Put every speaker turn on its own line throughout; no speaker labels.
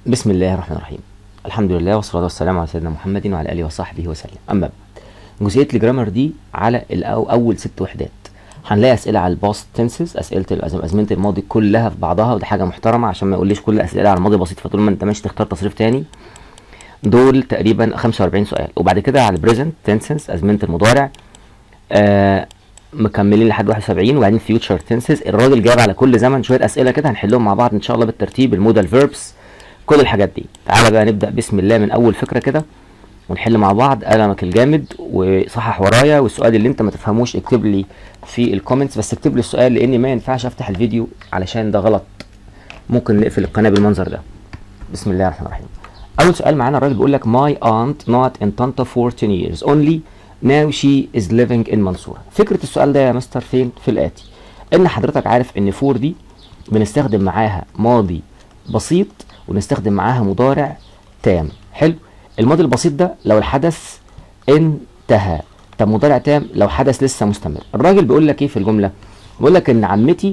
بسم الله الرحمن الرحيم الحمد لله والصلاة والسلام على سيدنا محمد وعلى آله وصحبه وسلم أما بعد جزئية الجرامر دي على الأو أول ست وحدات هنلاقي أسئلة على الباست تنسز أسئلة الأزم- أزمنة الماضي كلها في بعضها وده حاجة محترمة عشان ما يقوليش كل الأسئلة على الماضي بسيط فطول ما أنت ماشي تختار تصريف تاني دول تقريبا 45 سؤال وبعد كده على البريزنت تنسز أزمنة المضارع آه مكملين لحد 71 وبعدين فيوتشر تنسز الراجل جايب على كل زمن شويه اسئله كده هنحلهم مع بعض ان شاء الله بالترتيب المودال فيربس كل الحاجات دي تعالى بقى نبدا بسم الله من اول فكره كده ونحل مع بعض قلمك الجامد وصحح ورايا والسؤال اللي انت ما تفهموش اكتب لي في الكومنتس بس اكتب لي السؤال لاني ما ينفعش افتح الفيديو علشان ده غلط ممكن نقفل القناه بالمنظر ده بسم الله الرحمن الرحيم اول سؤال معانا الراجل بيقول لك my aunt not in Tanta for 10 years only now she is living in منصورة فكرة السؤال ده يا مستر فين في الآتي ان حضرتك عارف ان فور دي بنستخدم معاها ماضي بسيط ونستخدم معاها مضارع تام حلو الماضي البسيط ده لو الحدث انتهى طب مضارع تام لو حدث لسه مستمر الراجل بيقول لك ايه في الجملة بيقول لك ان عمتي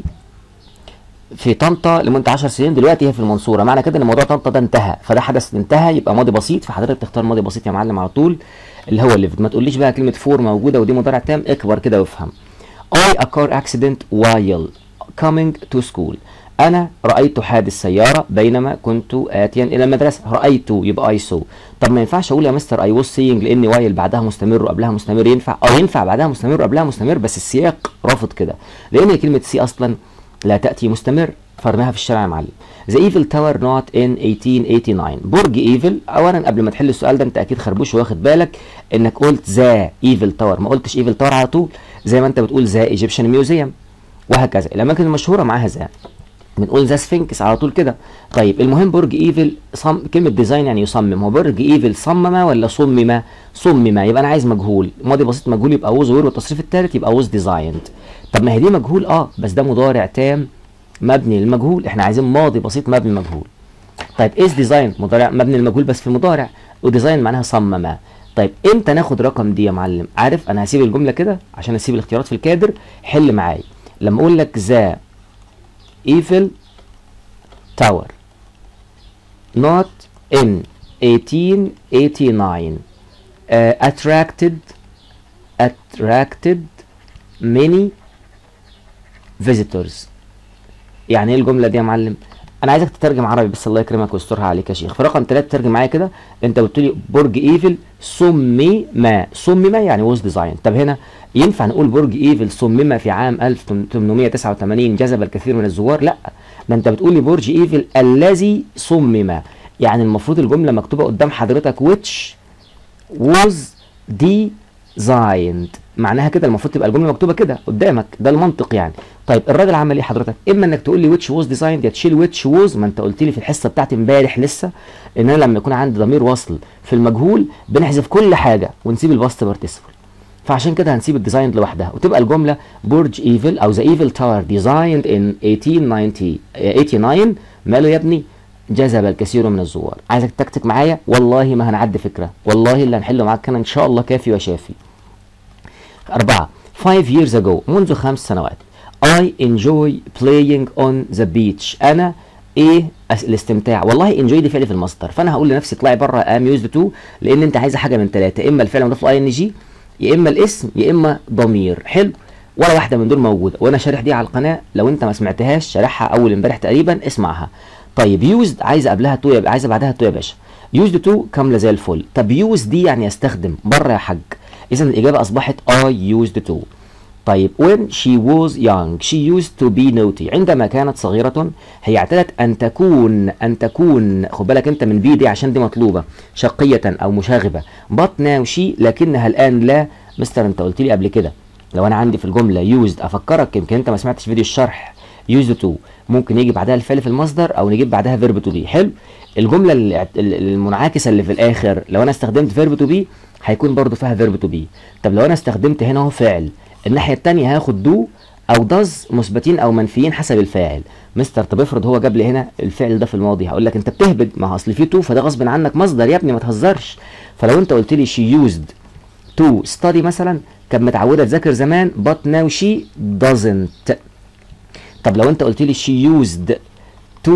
في طنطا لمده 10 سنين دلوقتي هي في المنصوره معنى كده ان موضوع طنطا ده انتهى فده حدث انتهى يبقى ماضي بسيط فحضرتك تختار ماضي بسيط يا معلم على طول اللي هو اللي ما تقوليش بقى كلمه فور موجوده ودي مضارع تام اكبر كده وافهم I a car accident while coming to school انا رايت حادث سياره بينما كنت اتيا الى المدرسه رايت يبقى اي سو طب ما ينفعش اقول يا مستر اي واز سينج لان وايل بعدها مستمر وقبلها مستمر ينفع اه ينفع بعدها مستمر وقبلها مستمر بس السياق رافض كده لان كلمه سي اصلا لا تأتي مستمر فرماها في الشارع يا معلم The Evil Tower not in 1889 برج ايفل اولا قبل ما تحل السؤال ده انت اكيد خربوش واخد بالك انك قلت ذا ايفل تاور ما قلتش ايفل تاور على طول زي ما انت بتقول ذا ايجيبشن ميوزيوم وهكذا الاماكن المشهوره معاها ذا بنقول ذا سفنكس على طول كده طيب المهم برج ايفل صم كلمه ديزاين يعني يصمم هو برج ايفل صمم ولا صمم صمم يبقى انا عايز مجهول ماضي بسيط مجهول يبقى ووز وير والتصريف الثالث يبقى ووز ديزايند طب ما هي دي مجهول اه بس ده مضارع تام مبني للمجهول احنا عايزين ماضي بسيط مبني للمجهول طيب ايز ديزاين مضارع مبني للمجهول بس في المضارع وديزاين معناها صمم طيب امتى ناخد رقم دي يا معلم عارف انا هسيب الجمله كده عشان اسيب الاختيارات في الكادر حل معايا لما اقول لك ذا ايفل تاور not in 1889 uh, attracted attracted many visitors يعني ايه الجمله دي يا معلم انا عايزك تترجم عربي بس الله يكرمك ويسترها عليك يا شيخ في رقم 3 ترجم معايا كده انت قلت لي برج ايفل صمم صمم يعني ووز ديزاين طب هنا ينفع نقول برج ايفل صمم في عام 1889 جذب الكثير من الزوار لا ده انت بتقول لي برج ايفل الذي صمم يعني المفروض الجمله مكتوبه قدام حضرتك which was designed معناها كده المفروض تبقى الجمله مكتوبه كده قدامك ده المنطق يعني طيب الراجل عمل ايه حضرتك اما انك تقول لي which was designed يا تشيل which was ما انت قلت لي في الحصه بتاعتي امبارح لسه ان انا لما يكون عندي ضمير وصل في المجهول بنحذف كل حاجه ونسيب الباست بارتيسيبل فعشان كده هنسيب الديزاين لوحدها وتبقى الجمله برج ايفل او ذا ايفل تاور ديزايند ان 1890 89 ماله يا ابني جذب الكثير من الزوار عايزك تكتك معايا والله ما هنعدي فكره والله اللي هنحله معاك كان ان شاء الله كافي وشافي أربعة five years ago منذ خمس سنوات I enjoy playing on the beach أنا إيه أس- الاستمتاع والله enjoy دي فعل في المصدر فأنا هقول لنفسي اطلعي بره am used to لأن أنت عايزة حاجة من ثلاثة إما الفعل مضاف له ing يا إما الاسم يا إما ضمير حلو ولا واحدة من دول موجودة وأنا شارح دي على القناة لو أنت ما سمعتهاش شارحها أول امبارح تقريبا اسمعها طيب used عايزة قبلها تو يا عايزة بعدها تو يا باشا used to كاملة زي الفل طب use دي يعني يستخدم بره يا حاج إذا الإجابة أصبحت I used to طيب when she was young she used to be naughty عندما كانت صغيرة هي اعتادت أن تكون أن تكون خد بالك أنت من بي دي عشان دي مطلوبة شقية أو مشاغبة but now she لكنها الآن لا مستر أنت قلت لي قبل كده لو أنا عندي في الجملة used أفكرك يمكن أنت ما سمعتش فيديو الشرح used to ممكن يجي بعدها الفعل في المصدر أو نجيب بعدها verb to be حلو الجملة ال- ال- المنعكسة اللي في الآخر لو أنا استخدمت verb to be هيكون برضو فيها verb to be طب لو أنا استخدمت هنا هو فعل الناحية التانية هاخد دو أو does مثبتين أو منفيين حسب الفاعل مستر طب افرض هو جاب لي هنا الفعل ده في الماضي هقول لك أنت بتهبد ما هو أصل فيه تو فده غصب عنك مصدر يا ابني ما تهزرش فلو أنت قلت لي she used to study مثلا كانت متعودة تذاكر زمان but now she doesn't طب لو أنت قلت لي she used to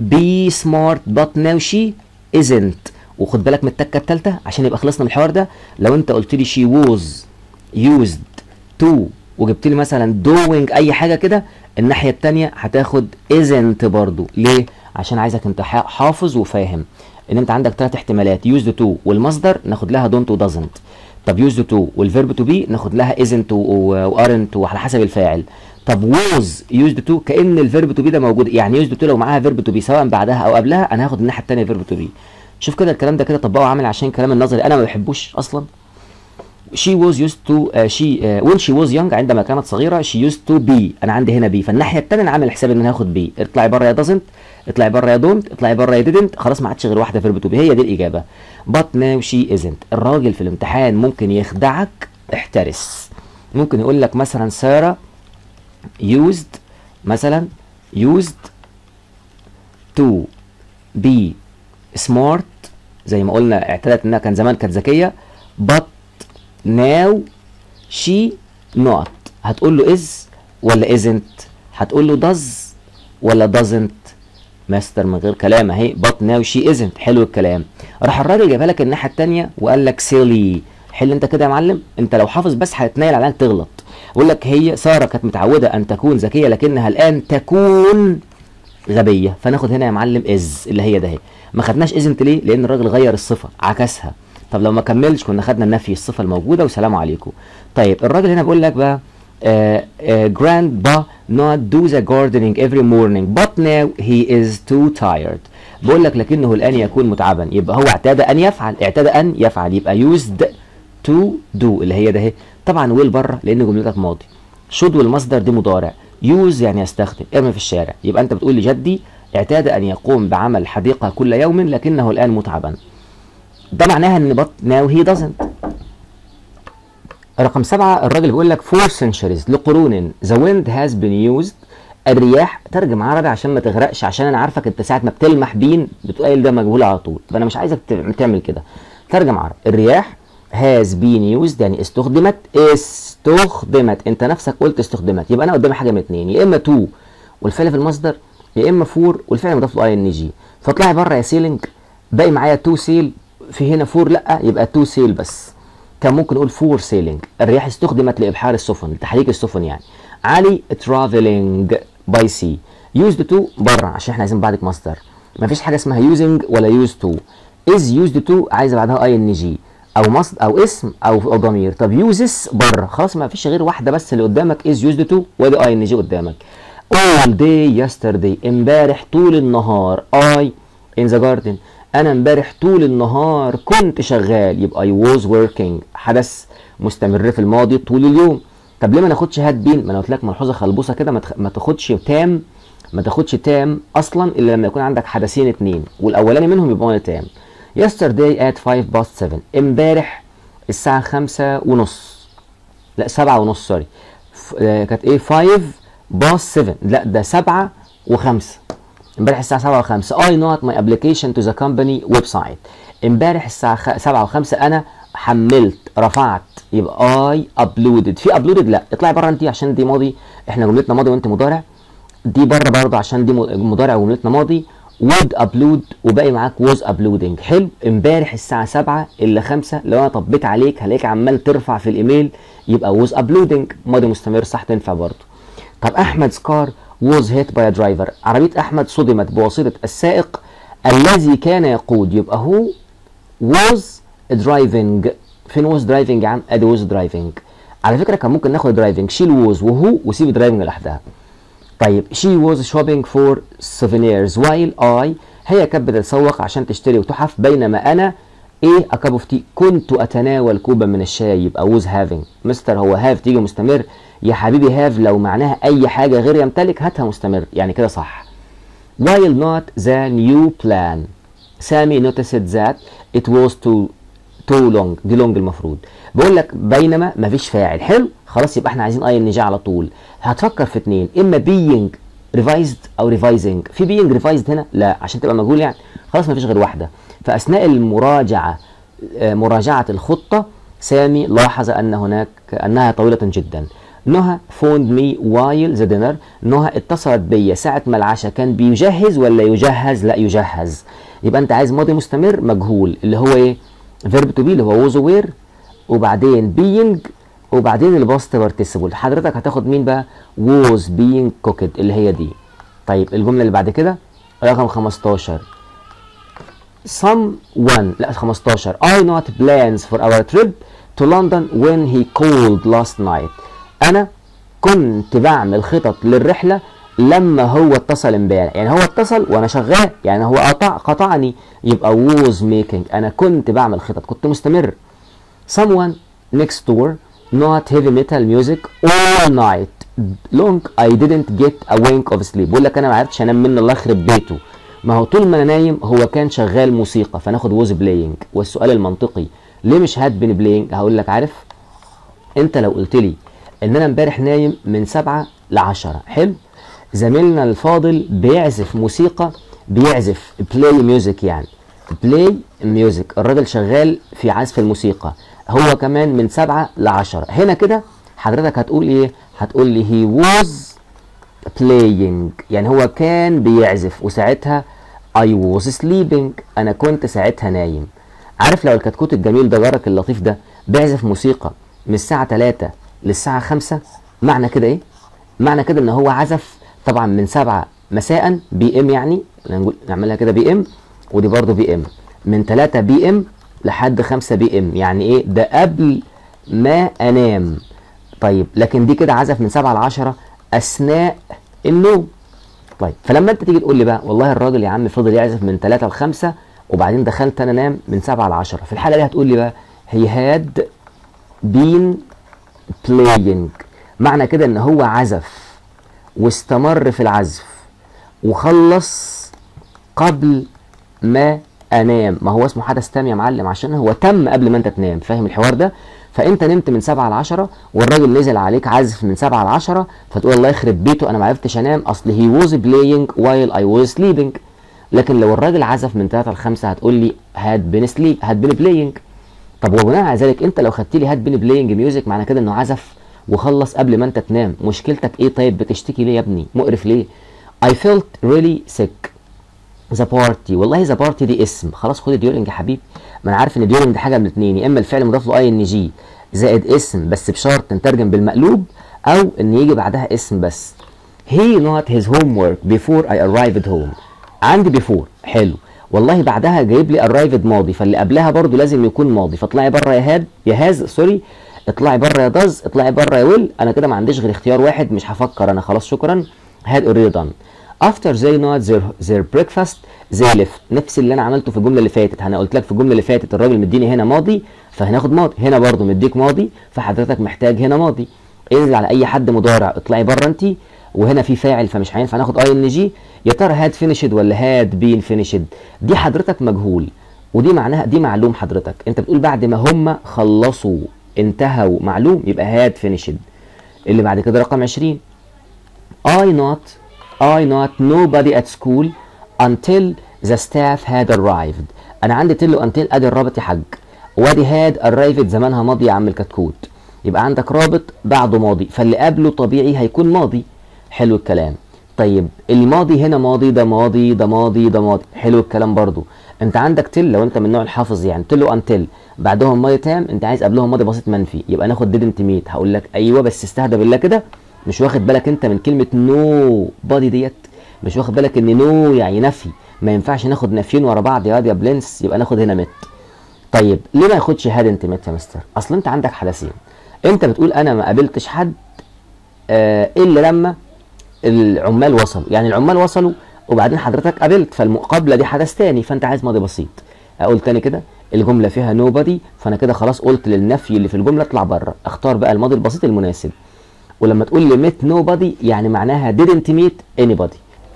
be smart but now she isn't وخد بالك من التكه الثالثه عشان يبقى خلصنا من الحوار ده لو انت قلت لي she was used to وجبت لي مثلا doing اي حاجه كده الناحيه الثانيه هتاخد isn't برضو ليه عشان عايزك انت حا- حافظ وفاهم ان انت عندك ثلاث احتمالات used to والمصدر ناخد لها don't و doesn't طب used to والفيرب to be ناخد لها isn't و- و aren't وعلى حسب الفاعل طب was used to كأن الفيرب to be ده موجود يعني used to لو معاها فيرب to be سواء بعدها او قبلها انا هاخد الناحيه الثانيه فيرب to be شوف كده الكلام ده كده طبقه عامل عشان الكلام النظري انا ما بحبوش اصلا she was used to uh, she uh, when she was young عندما كانت صغيره she used to be انا عندي هنا be فالناحيه الثانيه انا عامل حساب ان انا هاخد be اطلعي بره يا doesn't اطلعي بره يا don't اطلعي بره يا didn't خلاص ما عادش غير واحده فيرب to be هي دي الاجابه but now she isn't الراجل في الامتحان ممكن يخدعك احترس ممكن يقول لك مثلا ساره used مثلا used to be smart زي ما قلنا اعتادت انها كان زمان كانت ذكيه but now she not هتقول له is ولا isn't هتقول له does ولا doesn't ماستر من غير كلام اهي but now she isn't حلو الكلام راح الراجل جايبها لك الناحيه الثانيه وقال لك silly حل انت كده يا معلم انت لو حافظ بس هتنيل على انك تغلط بقول لك هي ساره كانت متعوده ان تكون ذكيه لكنها الان تكون غبيه فناخد هنا يا معلم از اللي هي ده اهي ما خدناش ازنت ليه لان الراجل غير الصفه عكسها طب لو ما كملش كنا خدنا النفي الصفه الموجوده وسلام عليكم طيب الراجل هنا بيقول لك بقى grandpa not do the gardening every morning but now he is too tired بقول لك لكنه الان يكون متعبا يبقى هو اعتاد ان يفعل اعتاد ان يفعل يبقى used to do اللي هي ده اهي طبعا ويل بره لان جملتك ماضي should والمصدر دي مضارع use يعني يستخدم ارمي في الشارع يبقى انت بتقول لجدي اعتاد ان يقوم بعمل حديقه كل يوم لكنه الان متعبا ده معناها ان بط now he doesn't رقم سبعة الراجل بيقول لك four centuries لقرون the wind has been used الرياح ترجم عربي عشان ما تغرقش عشان انا عارفك انت ساعه ما بتلمح بين بتقول ده مجهول على طول فانا مش عايزك تعمل كده ترجم عربي الرياح has been used يعني استخدمت استخدمت انت نفسك قلت استخدمت يبقى انا قدامي حاجه من اتنين يا اما تو والفعل في المصدر يا اما فور والفعل مضاف له اي ان جي فاطلعي بره يا سيلينج باقي معايا تو سيل في هنا فور لا يبقى تو سيل بس كان ممكن نقول فور سيلينج الرياح استخدمت لابحار السفن لتحريك السفن يعني علي ترافلينج باي سي يوزد تو بره عشان احنا عايزين بعدك مصدر مفيش حاجه اسمها يوزنج ولا يوز تو از يوزد تو عايزه بعدها اي ان جي او مصدر او اسم او او ضمير طب يوزس بره خلاص ما فيش غير واحده بس اللي قدامك از يوزد تو وادي اي ان جي قدامك all day yesterday امبارح طول النهار I in the garden انا امبارح طول النهار كنت شغال يبقى I was working حدث مستمر في الماضي طول اليوم طب ليه ما ناخدش هاد بين ما انا قلت لك ملحوظه خلبوسه كده ما, تخ... ما تاخدش تام ما تاخدش تام اصلا الا لما يكون عندك حدثين اتنين والاولاني منهم يبقى تام yesterday at 5 past 7 امبارح الساعه 5 ونص لا 7 ونص سوري كانت ايه 5 باص 7 لا ده 7 و5 امبارح الساعه 7 و5 I not my application to the company website امبارح الساعه 7 و5 انا حملت رفعت يبقى I uploaded في uploaded لا اطلعي بره انت عشان دي ماضي احنا جملتنا ماضي وانت مضارع دي بره برضه عشان دي مضارع وجملتنا ماضي would upload وباقي معاك was uploading حلو امبارح الساعه 7 الا 5 لو انا طبيت عليك هلاقيك عمال ترفع في الايميل يبقى was uploading ماضي مستمر صح تنفع برضه طب احمد سكار was hit by a driver عربيه احمد صدمت بواسطه السائق الذي كان يقود يبقى هو was driving فين was driving يا عم ادي was driving على فكره كان ممكن ناخد driving شيل was وهو وسيب driving لوحدها طيب she was shopping for souvenirs while I هي كانت بتتسوق عشان تشتري وتحف بينما انا ايه a cup of tea كنت اتناول كوبا من الشاي يبقى was having مستر هو have تيجي مستمر يا حبيبي have لو معناها اي حاجه غير يمتلك هاتها مستمر يعني كده صح while not the new plan سامي noticed that it was too too long دي long المفروض بقول لك بينما مفيش فاعل حلو خلاص يبقى احنا عايزين اي ان جي على طول هتفكر في اتنين اما being revised او revising في being revised هنا لا عشان تبقى مجهول يعني خلاص مفيش غير واحده فاثناء المراجعه مراجعه الخطه سامي لاحظ ان هناك انها طويله جدا نهى فوند مي وايل ذا دينر نهى اتصلت بيا ساعة ما العشاء كان بيجهز ولا يجهز لا يجهز يبقى انت عايز ماضي مستمر مجهول اللي هو ايه فيرب تو بي اللي هو ووز وير وبعدين بينج وبعدين الباست بارتيسيبل حضرتك هتاخد مين بقى ووز بينج كوكد اللي هي دي طيب الجملة اللي بعد كده رقم 15 someone لا 15 I not plans for our trip to London when he called last night انا كنت بعمل خطط للرحله لما هو اتصل امبارح يعني هو اتصل وانا شغال يعني هو قطع قطعني يبقى was making انا كنت بعمل خطط كنت مستمر someone next door not heavy metal music all night long I didn't get a wink of sleep بقول لك انا ما عرفتش انام منه الله يخرب بيته ما هو طول ما انا نايم هو كان شغال موسيقى فناخد was playing والسؤال المنطقي ليه مش هاد بين بلاينج هقول لك عارف انت لو قلت لي ان انا امبارح نايم من سبعة لعشرة حلو زميلنا الفاضل بيعزف موسيقى بيعزف بلاي ميوزك يعني بلاي ميوزك الراجل شغال في عزف الموسيقى هو كمان من سبعة لعشرة هنا كده حضرتك هتقول ايه هتقول لي he was playing يعني هو كان بيعزف وساعتها I was sleeping انا كنت ساعتها نايم عارف لو الكتكوت الجميل ده جارك اللطيف ده بيعزف موسيقى من الساعة 3 للساعة 5 معنى كده ايه؟ معنى كده ان هو عزف طبعا من 7 مساء بي ام يعني نقول نعملها كده بي ام ودي برضه بي ام من 3 بي ام لحد 5 بي ام يعني ايه ده قبل ما انام طيب لكن دي كده عزف من 7 ل 10 اثناء النوم طيب فلما انت تيجي تقول لي بقى والله الراجل يا عم فضل يعزف من 3 ل 5 وبعدين دخلت انا انام من 7 ل 10 في الحاله دي هتقول لي بقى هي هاد بين بلاينج معنى كده ان هو عزف واستمر في العزف وخلص قبل ما انام ما هو اسمه حدث تام يا معلم عشان هو تم قبل ما انت تنام فاهم الحوار ده فانت نمت من 7 ل 10 والراجل نزل عليك عزف من 7 ل 10 فتقول الله يخرب بيته انا ما عرفتش انام اصل هي ووز بلاينج وايل اي واز سليبنج لكن لو الراجل عزف من 3 ل 5 هتقول لي هاد بين سليب هاد بين بلاينج طب وبناء على ذلك انت لو خدت لي هاد بين بلاينج ميوزك معنى كده انه عزف وخلص قبل ما انت تنام مشكلتك ايه طيب بتشتكي ليه يا ابني مقرف ليه I felt really sick ذا بارتي والله ذا بارتي دي اسم خلاص خد ديورنج يا حبيبي ما انا عارف ان ديورنج دي حاجه من اتنين يا اما الفعل مضاف له اي ان جي زائد اسم بس بشرط نترجم بالمقلوب او ان يجي بعدها اسم بس he not his homework before I arrived home عندي before حلو والله بعدها جايب لي arrived ماضي فاللي قبلها برضو لازم يكون ماضي فاطلعي بره يا هاد يا هاز سوري اطلعي بره يا داز اطلعي بره يا ويل انا كده ما عنديش غير اختيار واحد مش هفكر انا خلاص شكرا هاد already done after they not their, their breakfast they left نفس اللي انا عملته في الجمله اللي فاتت انا قلت لك في الجمله اللي فاتت الراجل مديني هنا ماضي فهناخد ماضي هنا برضو مديك ماضي فحضرتك محتاج هنا ماضي انزل على اي حد مضارع اطلعي بره انت وهنا في فاعل فمش هينفع ناخد اي ان جي يا ترى هاد فينيشد ولا هاد بين فينيشد دي حضرتك مجهول ودي معناها دي معلوم حضرتك انت بتقول بعد ما هم خلصوا انتهوا معلوم يبقى هاد فينيشد اللي بعد كده رقم 20 I not I not nobody at school until the staff had arrived انا عندي till until ادي الرابط يا حاج وادي had arrived زمانها ماضي يا عم الكتكوت يبقى عندك رابط بعده ماضي فاللي قبله طبيعي هيكون ماضي حلو الكلام طيب الماضي هنا ماضي ده ماضي ده ماضي ده ماضي حلو الكلام برضو انت عندك تل لو انت من نوع الحافظ يعني تل وانتل بعدهم ماضي تام انت عايز قبلهم ماضي بسيط منفي يبقى ناخد didn't meet هقول لك ايوه بس استهدى بالله كده مش واخد بالك انت من كلمه نو بادي ديت مش واخد بالك ان نو يعني نفي ما ينفعش ناخد نفيين ورا بعض يا واد يا بلنس يبقى ناخد هنا مت طيب ليه ما ياخدش هاد انت مت يا مستر اصل انت عندك حدثين انت بتقول انا ما قابلتش حد آه الا لما العمال وصلوا يعني العمال وصلوا وبعدين حضرتك قابلت فالمقابله دي حدث تاني فانت عايز ماضي بسيط اقول تاني كده الجمله فيها nobody فانا كده خلاص قلت للنفي اللي في الجمله اطلع بره اختار بقى الماضي البسيط المناسب ولما تقول لي met nobody يعني معناها didn't meet anybody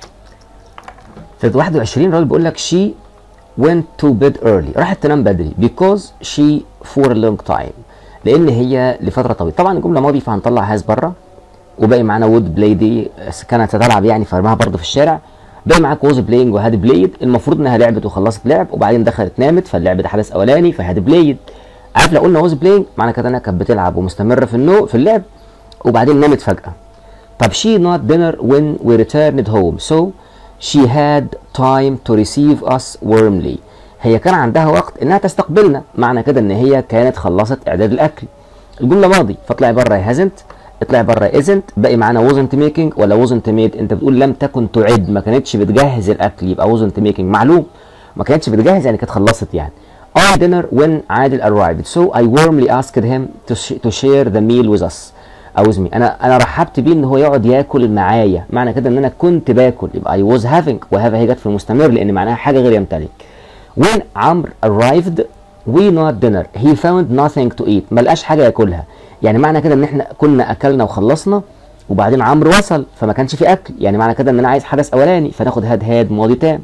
في 21 راجل بيقول لك she went to bed early راحت تنام بدري because she for a long time لان هي لفتره طويله طبعا الجمله ماضي فهنطلع هاز بره وباقي معانا وود بلاي دي كانت تلعب يعني فرماها برضه في الشارع باقي معاك ووز بلاينج وهاد بلايد المفروض انها لعبت وخلصت لعب وبعدين دخلت نامت فاللعب ده حدث اولاني فهاد بلايد عارف لو قلنا ووز بلاينج معنى كده انها كانت بتلعب ومستمره في النو في اللعب وبعدين نامت فجأة طب she not dinner when we returned home so she had time to receive us warmly هي كان عندها وقت انها تستقبلنا معنى كده ان هي كانت خلصت اعداد الاكل الجمله ماضي فاطلعي بره hasn't اطلعي بره isn't باقي معانا wasn't making ولا wasn't made انت بتقول لم تكن تعد ما كانتش بتجهز الاكل يبقى wasn't making معلوم ما كانتش بتجهز يعني كانت خلصت يعني on dinner when عادل arrived so I warmly asked him to, sh- to share the meal with us او with me انا انا رحبت بيه ان هو يقعد ياكل معايا معنى كده ان انا كنت باكل يبقى I was having وهذا هي جت في المستمر لان معناها حاجه غير يمتلك when عمرو arrived we not dinner he found nothing to eat ما لقاش حاجه ياكلها يعني معنى كده ان احنا كنا اكلنا وخلصنا وبعدين عمرو وصل فما كانش في اكل يعني معنى كده ان انا عايز حدث اولاني فناخد هاد هاد ماضي تام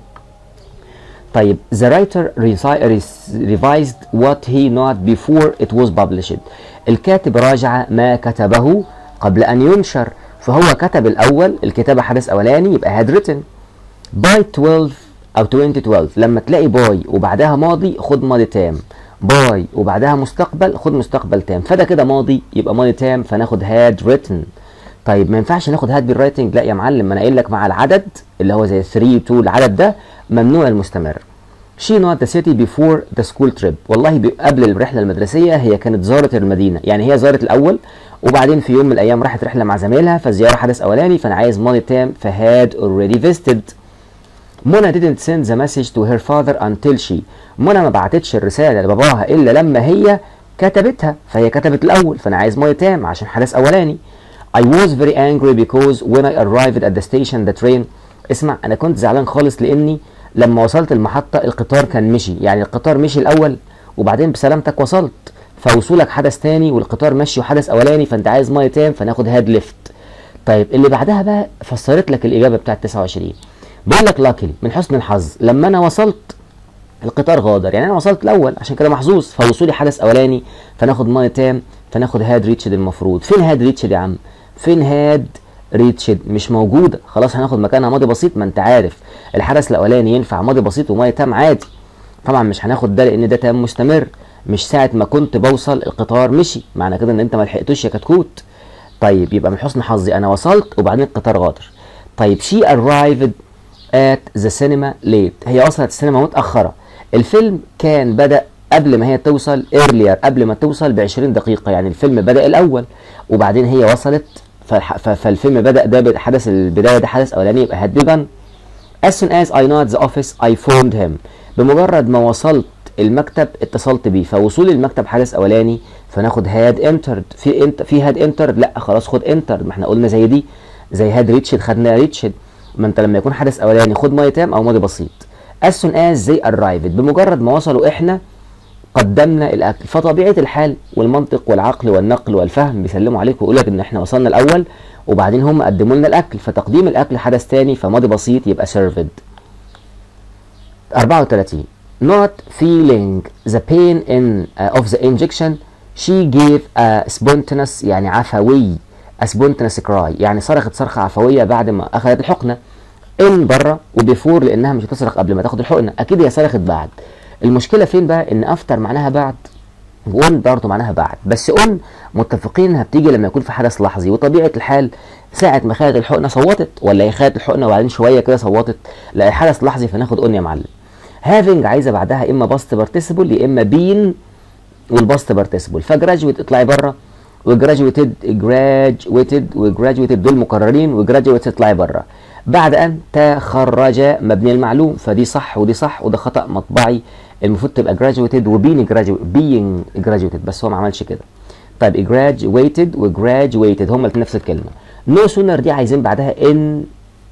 طيب the writer reci- res- revised what he not before it was published الكاتب راجع ما كتبه قبل أن ينشر فهو كتب الأول الكتابة حدث أولاني يبقى had written by 12 أو 2012 لما تلاقي باي وبعدها ماضي خد ماضي تام باي وبعدها مستقبل خد مستقبل تام فده كده ماضي يبقى ماضي تام فناخد had written طيب ما ينفعش ناخد هاد بالرايتنج لا يا معلم ما انا قايل لك مع العدد اللي هو زي 3 2 العدد ده ممنوع المستمر She not the city before the school trip والله بي- قبل الرحلة المدرسية هي كانت زارت المدينة يعني هي زارت الأول وبعدين في يوم من الأيام راحت رحلة مع زميلها فالزيارة حدث أولاني فأنا عايز ماضي تام فهاد already visited منى didn't send the message to her father until she منى ما بعتتش الرسالة لباباها إلا لما هي كتبتها فهي كتبت الأول فأنا عايز ماضي تام عشان حدث أولاني I was very angry because when I arrived at the station the train اسمع أنا كنت زعلان خالص لأني لما وصلت المحطة القطار كان مشي يعني القطار مشي الأول وبعدين بسلامتك وصلت فوصولك حدث تاني والقطار مشي وحدث أولاني فأنت عايز ماضي تام فناخد هاد ليفت طيب اللي بعدها بقى فسرت لك الإجابة بتاعت 29 بقول لك لاكلي من حسن الحظ لما أنا وصلت القطار غادر يعني انا وصلت الاول عشان كده محظوظ فوصولي حدث اولاني فناخد ماضي تام فناخد هاد ريتشد المفروض فين هاد ريتشد يا عم فين هاد ريتشد مش موجوده خلاص هناخد مكانها ماضي بسيط ما انت عارف الحدث الاولاني ينفع ماضي بسيط وماضي تام عادي طبعا مش هناخد ده لان ده تام مستمر مش ساعه ما كنت بوصل القطار مشي معنى كده ان انت ما لحقتوش يا كتكوت طيب يبقى من حسن حظي انا وصلت وبعدين القطار غادر طيب she arrived at the cinema late هي وصلت السينما متأخرة الفيلم كان بدأ قبل ما هي توصل earlier قبل ما توصل ب 20 دقيقة يعني الفيلم بدأ الأول وبعدين هي وصلت فالح- ف- فالفيلم بدأ ده حدث البداية ده حدث أولاني يبقى had begun As soon as I not the office I phoned him بمجرد ما وصلت المكتب اتصلت بيه فوصولي المكتب حدث اولاني فناخد هاد انترد في انت في هاد انترد لا خلاص خد انترد ما احنا قلنا زي دي زي هاد ريتشد خدنا ريتشد ما انت لما يكون حدث اولاني خد ماضي تام او ماضي بسيط as soon as they arrived بمجرد ما وصلوا احنا قدمنا الاكل فطبيعه الحال والمنطق والعقل والنقل والفهم بيسلموا عليك ويقول لك ان احنا وصلنا الاول وبعدين هم قدموا لنا الاكل فتقديم الاكل حدث تاني فماضي بسيط يبقى served 34 not feeling the pain in uh, of the injection she gave a spontaneous يعني عفوي a spontaneous cry يعني صرخت صرخة عفوية بعد ما أخذت الحقنة ان بره وبيفور لأنها مش هتصرخ قبل ما تاخد الحقنة أكيد هي صرخت بعد المشكلة فين بقى إن أفتر معناها بعد وأون برضه معناها بعد بس أون متفقين إنها بتيجي لما يكون في حدث لحظي وطبيعة الحال ساعة ما خدت الحقنة صوتت ولا هي خدت الحقنة وبعدين شوية كده صوتت لا حدث لحظي فناخد أون يا معلم having عايزه بعدها اما باست بارتيسيبل يا اما بين والباست بارتيسيبل فجراجويت اطلعي بره وجراجويتد جراجويتد وجراجويتد دول مكررين وجراجويت اطلعي بره بعد ان تخرج مبني المعلوم فدي صح ودي صح وده خطا مطبعي المفروض تبقى جراجويتد وبين جراجويت بينج جراجويتد بس هو ما عملش كده طيب جراجويتد وجراجويتد هما الاثنين نفس الكلمه نو سونر دي عايزين بعدها ان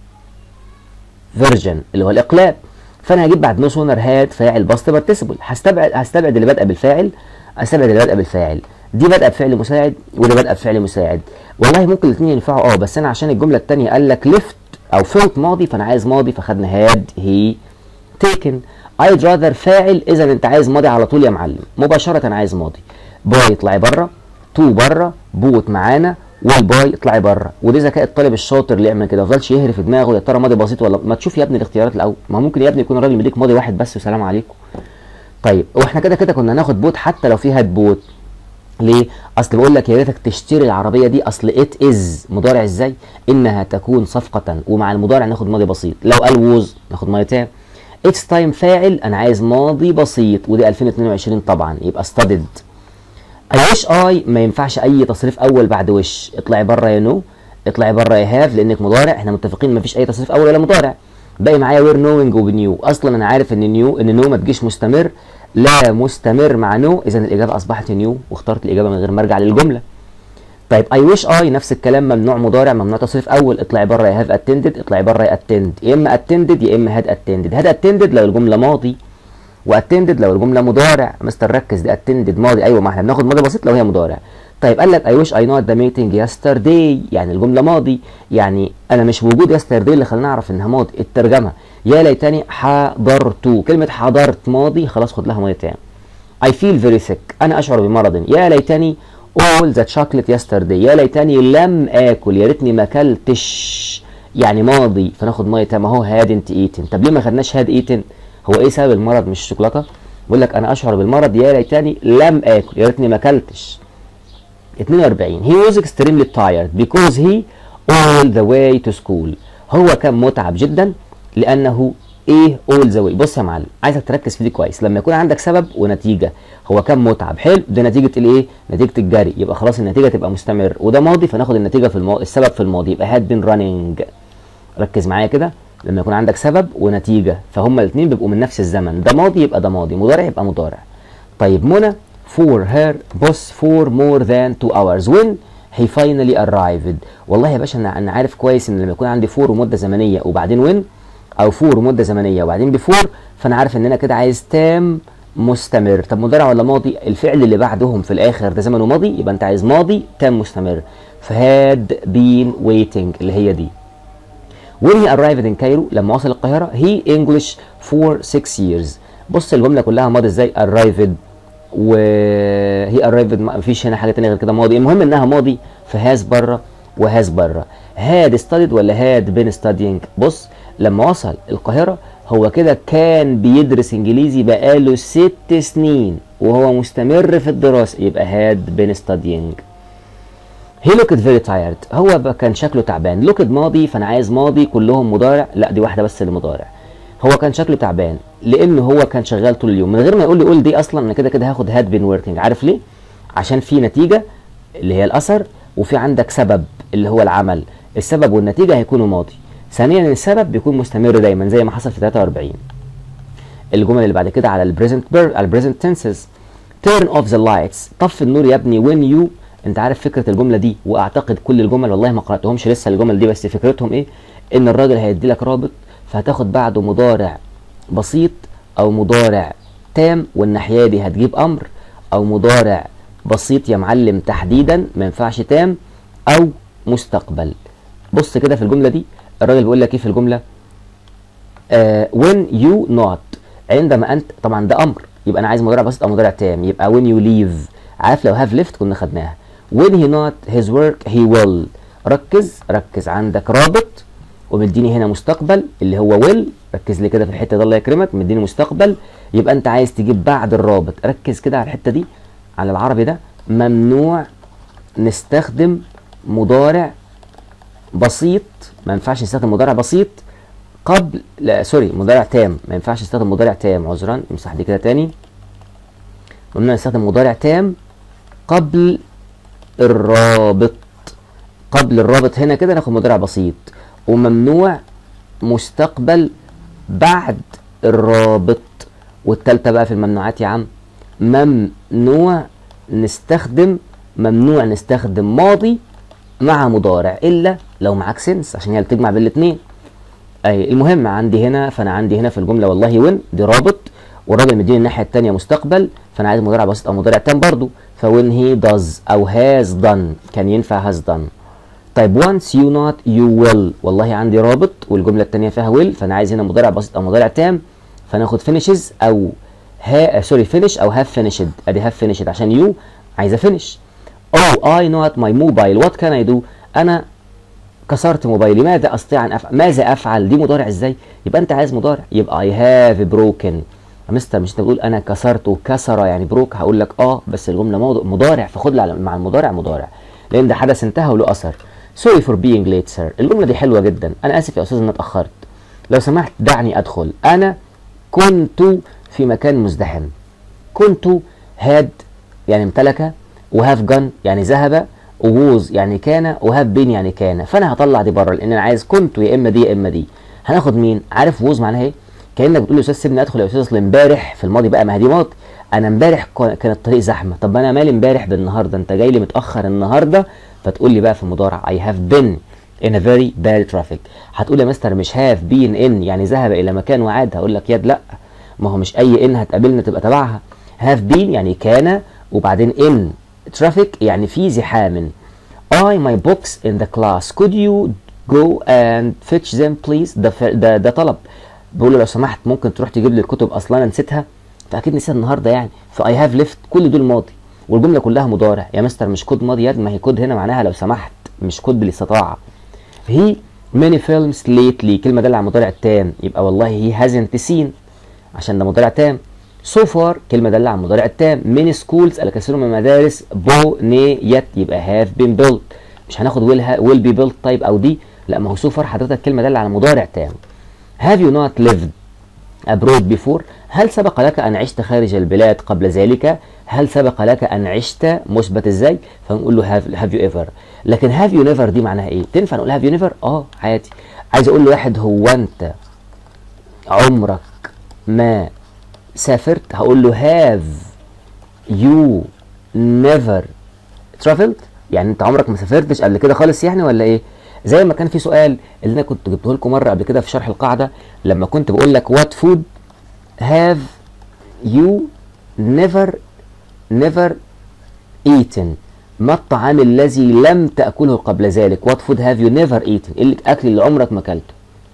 فيرجن اللي هو الاقلاب فانا هجيب بعد نو سونر هاد فاعل باست بارتيسيبل هستبعد هستبعد اللي بادئه بالفاعل استبعد اللي بادئه بالفاعل دي بادئه بفعل مساعد وده بادئه بفعل مساعد والله ممكن الاثنين ينفعوا اه بس انا عشان الجمله الثانيه قال لك ليفت او فيلت ماضي فانا عايز ماضي فخدنا هاد هي تيكن I'd rather فاعل اذا انت عايز ماضي على طول يا معلم مباشره عايز ماضي باي اطلعي بره تو بره بوت معانا والباي اطلعي بره ودي ذكاء الطالب الشاطر اللي يعمل كده ما يفضلش يهري في دماغه يا ترى ماضي بسيط ولا ما تشوف يا ابني الاختيارات الاول ما ممكن يا ابني يكون الراجل مديك ماضي واحد بس وسلام عليكم طيب واحنا كده كده كنا هناخد بوت حتى لو في هاد بوت ليه؟ اصل بقول لك يا ريتك تشتري العربيه دي اصل ات از مضارع ازاي؟ انها تكون صفقه ومع المضارع ناخد ماضي بسيط لو قال ووز ناخد ماضي تام اتس تايم فاعل انا عايز ماضي بسيط ودي 2022 طبعا يبقى ستادد اي وش اي ما ينفعش اي تصريف اول بعد وش اطلعي بره يا نو اطلعي بره يا هاف لانك مضارع احنا متفقين ما فيش اي تصريف اول ولا مضارع باقي معايا وير نوينج وبنيو اصلا انا عارف ان نيو ان نو ما تجيش مستمر لا مستمر مع نو اذا الاجابه اصبحت نيو واخترت الاجابه من غير ما ارجع للجمله طيب اي ويش اي نفس الكلام ممنوع مضارع ممنوع تصريف اول اطلعي بره يا هاف اتندد اطلعي بره يا اتند يا اما اتندد يا اما هاد اتندد هاد اتندد لو الجمله ماضي واتندد لو الجمله مضارع مستر ركز دي اتندد ماضي ايوه ما احنا بناخد ماضي بسيط لو هي مضارع طيب قال لك اي ويش اي نوت ذا ميتنج يسترداي يعني الجمله ماضي يعني انا مش وجود يسترداي اللي خلاني اعرف انها ماضي الترجمه يا ليتني حضرت كلمه حضرت ماضي خلاص خد لها ماضي تام I feel very sick انا اشعر بمرض يا ليتني all the chocolate yesterday يا ليتني لم اكل يا ريتني ما اكلتش يعني ماضي فناخد ماضي تام اهو hadn't eaten طب ليه ما خدناش had eaten هو ايه سبب المرض مش الشوكولاته بيقول لك انا اشعر بالمرض يا ليتني لم اكل يا ريتني ما اكلتش 42 he was extremely tired because he all the way to school هو كان متعب جدا لانه ايه all the way بص يا معلم عايزك تركز في دي كويس لما يكون عندك سبب ونتيجه هو كان متعب حلو ده نتيجه الايه نتيجه الجري يبقى خلاص النتيجه تبقى مستمر وده ماضي فناخد النتيجه في الماضي السبب في الماضي يبقى had been running ركز معايا كده لما يكون عندك سبب ونتيجه فهما الاثنين بيبقوا من نفس الزمن ده ماضي يبقى ده ماضي مضارع يبقى مضارع طيب منى for her boss for more than two hours when he finally arrived والله يا باشا انا انا عارف كويس ان لما يكون عندي for ومده زمنيه وبعدين when او for ومده زمنيه وبعدين before فانا عارف ان انا كده عايز تام مستمر طب مضارع ولا ماضي الفعل اللي بعدهم في الاخر ده زمنه ماضي يبقى انت عايز ماضي تام مستمر فهاد بين waiting اللي هي دي when he arrived in Cairo لما وصل القاهره he English for six years بص الجمله كلها ماضي ازاي arrived وهي arrived ما فيش هنا حاجه ثانيه غير كده ماضي المهم انها ماضي فهاز بره وهاز بره هاد studied ولا هاد been studying بص لما وصل القاهره هو كده كان بيدرس انجليزي بقاله ست سنين وهو مستمر في الدراسه يبقى هاد been studying هي looked very tired هو بقى كان شكله تعبان looked ماضي فانا عايز ماضي كلهم مضارع لا دي واحده بس اللي مضارع هو كان شكله تعبان لان هو كان شغال طول اليوم من غير ما يقول لي قول دي اصلا انا كده كده هاخد هاد بين وركينج عارف ليه عشان في نتيجه اللي هي الاثر وفي عندك سبب اللي هو العمل السبب والنتيجه هيكونوا ماضي ثانيا السبب بيكون مستمر دايما زي ما حصل في 43 الجمل اللي بعد كده على البريزنت بير على البريزنت تنسز turn off the lights طفي النور يا ابني when you انت عارف فكره الجمله دي واعتقد كل الجمل والله ما قراتهمش لسه الجمل دي بس فكرتهم ايه ان الراجل هيدي لك رابط فهتاخد بعده مضارع بسيط او مضارع تام والناحيه دي هتجيب امر او مضارع بسيط يا معلم تحديدا ما ينفعش تام او مستقبل بص كده في الجمله دي الراجل بيقول لك ايه في الجمله آه when you not عندما انت طبعا ده امر يبقى انا عايز مضارع بسيط او مضارع تام يبقى when you leave عارف لو have left كنا خدناها when he not his work he will ركز ركز عندك رابط ومديني هنا مستقبل اللي هو will ركز لي كده في الحته دي الله يكرمك مديني مستقبل يبقى انت عايز تجيب بعد الرابط ركز كده على الحته دي على العربي ده ممنوع نستخدم مضارع بسيط ما ينفعش نستخدم مضارع بسيط قبل لا سوري مضارع تام ما ينفعش نستخدم مضارع تام عذرا امسح دي كده تاني ممنوع نستخدم مضارع تام قبل الرابط قبل الرابط هنا كده ناخد مضارع بسيط وممنوع مستقبل بعد الرابط والتالتة بقى في الممنوعات يا عم ممنوع نستخدم ممنوع نستخدم ماضي مع مضارع الا لو معاك سنس عشان هي اللي بتجمع بين الاثنين اي المهم عندي هنا فانا عندي هنا في الجمله والله وين دي رابط والراجل مديني الناحيه الثانيه مستقبل فانا عايز مضارع بسيط او مضارع تام برضو فوين هي داز او هاز دان كان ينفع هاز دان طيب once you not you will والله عندي رابط والجمله الثانيه فيها will فانا عايز هنا مضارع بسيط او مضارع تام فناخد finishes او ها سوري finish او have finished ادي have finished عشان you عايزه finish oh I not my mobile what can I do انا كسرت موبايلي ماذا استطيع ان افعل ماذا افعل دي مضارع ازاي يبقى انت عايز مضارع يبقى I have broken يا مستر مش انت بتقول انا كسرت وكسر يعني بروك هقول لك اه بس الجمله موضوع مضارع فخد لي على- مع المضارع مضارع لان ده حدث انتهى وله اثر سوري فور being late sir الجمله دي حلوه جدا انا اسف يا استاذ ان أنا اتاخرت لو سمحت دعني ادخل انا كنت في مكان مزدحم كنت هاد يعني امتلك وهاف جن يعني ذهب ووز يعني كان وهاف بين يعني كان فانا هطلع دي بره لان انا عايز كنت يا اما دي يا اما دي هناخد مين عارف ووز معناها ايه كانك بتقول له استاذ سيبني ادخل يا استاذ اصل امبارح في الماضي بقى ما هي دي ماضي انا امبارح كان كان الطريق زحمه طب انا مالي امبارح بالنهارده انت جاي لي متاخر النهارده فتقول لي بقى في المضارع I have been in a very bad traffic هتقول يا مستر مش have been in يعني ذهب الى مكان وعاد هقول لك يد لا ما هو مش اي ان هتقابلنا تبقى تبعها have been يعني كان وبعدين in traffic يعني في زحام I my books in the class could you go and fetch them please ده ف... ده ده طلب بقول له لو سمحت ممكن تروح تجيب لي الكتب اصلا انا نسيتها فاكيد نسيتها النهارده يعني ف I have left كل دول ماضي والجمله كلها مضارع يا مستر مش كود ماضي يد ما هي كود هنا معناها لو سمحت مش كود بالاستطاعه he many films lately كلمه دل على المضارع التام يبقى والله he hasn't seen عشان ده مضارع تام so far كلمة دالة على المضارع التام many schools الكثير من المدارس بنيت يبقى have been built مش هناخد will, ha- will be built طيب أو دي لا ما هو so far حضرتك كلمة دالة على مضارع تام have you not lived abroad before هل سبق لك أن عشت خارج البلاد قبل ذلك هل سبق لك أن عشت مثبت إزاي فنقول له have, have you ever لكن have you never دي معناها إيه تنفع نقول have you never آه عادي عايز أقول لواحد هو أنت عمرك ما سافرت هقول له have you never traveled يعني انت عمرك ما سافرتش قبل كده خالص يعني ولا ايه زي ما كان في سؤال اللي انا كنت جبته لكم مره قبل كده في شرح القاعده لما كنت بقول لك what food have you never never eaten ما الطعام الذي لم تأكله قبل ذلك what food have you never eaten ايه الاكل اللي عمرك ما اكلته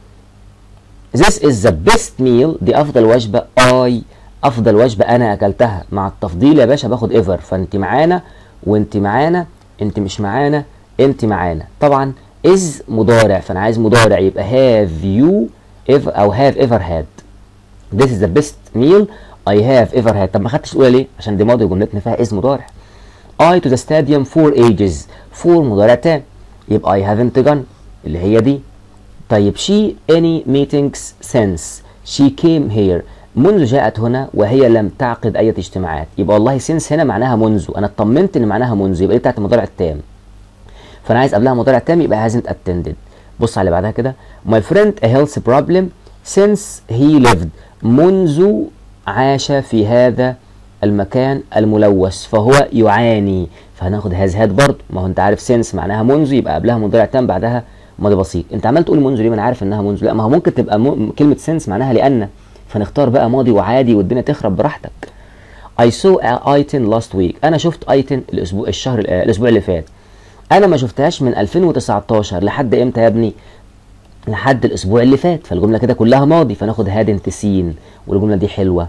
This is the best meal دي أفضل وجبة I أفضل وجبة أنا أكلتها مع التفضيل يا باشا باخد ever فأنت معانا وأنت معانا أنت مش معانا أنت معانا طبعا is مضارع فأنا عايز مضارع يبقى have you ever أو have ever had This is the best meal I have ever had طب ما خدتش الأولى ليه؟ عشان دي ماضي وجملتنا فيها is مضارع I to the stadium for ages for مضارع تام يبقى I haven't gone اللي هي دي طيب she any meetings since she came here منذ جاءت هنا وهي لم تعقد أي اجتماعات يبقى والله since هنا معناها منذ أنا اطمنت إن معناها منذ يبقى دي بتاعت المضارع التام فأنا عايز قبلها مضارع تام يبقى hasn't attended بص على اللي بعدها كده my friend a health problem since he lived منذ عاش في هذا المكان الملوث فهو يعاني فهناخد هاز هاد برضه ما هو انت عارف سينس معناها منذ يبقى قبلها مضارع تام بعدها ماضي بسيط انت عمال تقول منذ ليه ما انا عارف انها منذ لا ما هو ممكن تبقى م... كلمه سينس معناها لان فنختار بقى ماضي وعادي والدنيا تخرب براحتك I saw ايتن last week انا شفت ايتن الاسبوع الشهر آه، الاسبوع اللي فات انا ما شفتهاش من 2019 لحد امتى يا ابني لحد الاسبوع اللي فات فالجمله كده كلها ماضي فناخد هاد تسين والجمله دي حلوه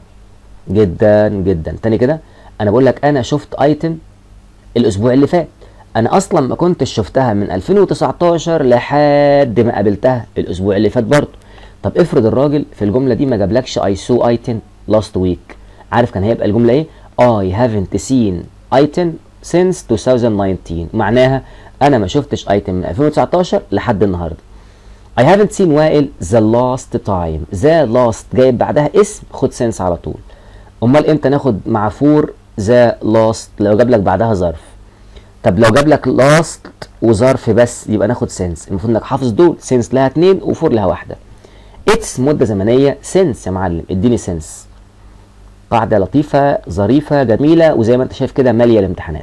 جدا جدا تاني كده انا بقول لك انا شفت ايتم الاسبوع اللي فات انا اصلا ما كنتش شفتها من 2019 لحد ما قابلتها الاسبوع اللي فات برضه طب افرض الراجل في الجمله دي ما جابلكش اي سو ايتن لاست ويك عارف كان هيبقى الجمله ايه I haven't seen item since 2019 معناها انا ما شفتش ايتم من 2019 لحد النهارده I haven't seen وائل the last time the last جايب بعدها اسم خد سنس على طول امال امتى ناخد مع فور the last لو جاب لك بعدها ظرف طب لو جاب لك لاست وظرف بس يبقى ناخد سنس المفروض انك حافظ دول سنس لها اتنين وفور لها واحده اتس مده زمنيه سنس يا معلم اديني سنس قاعده لطيفه ظريفه جميله وزي ما انت شايف كده ماليه الامتحانات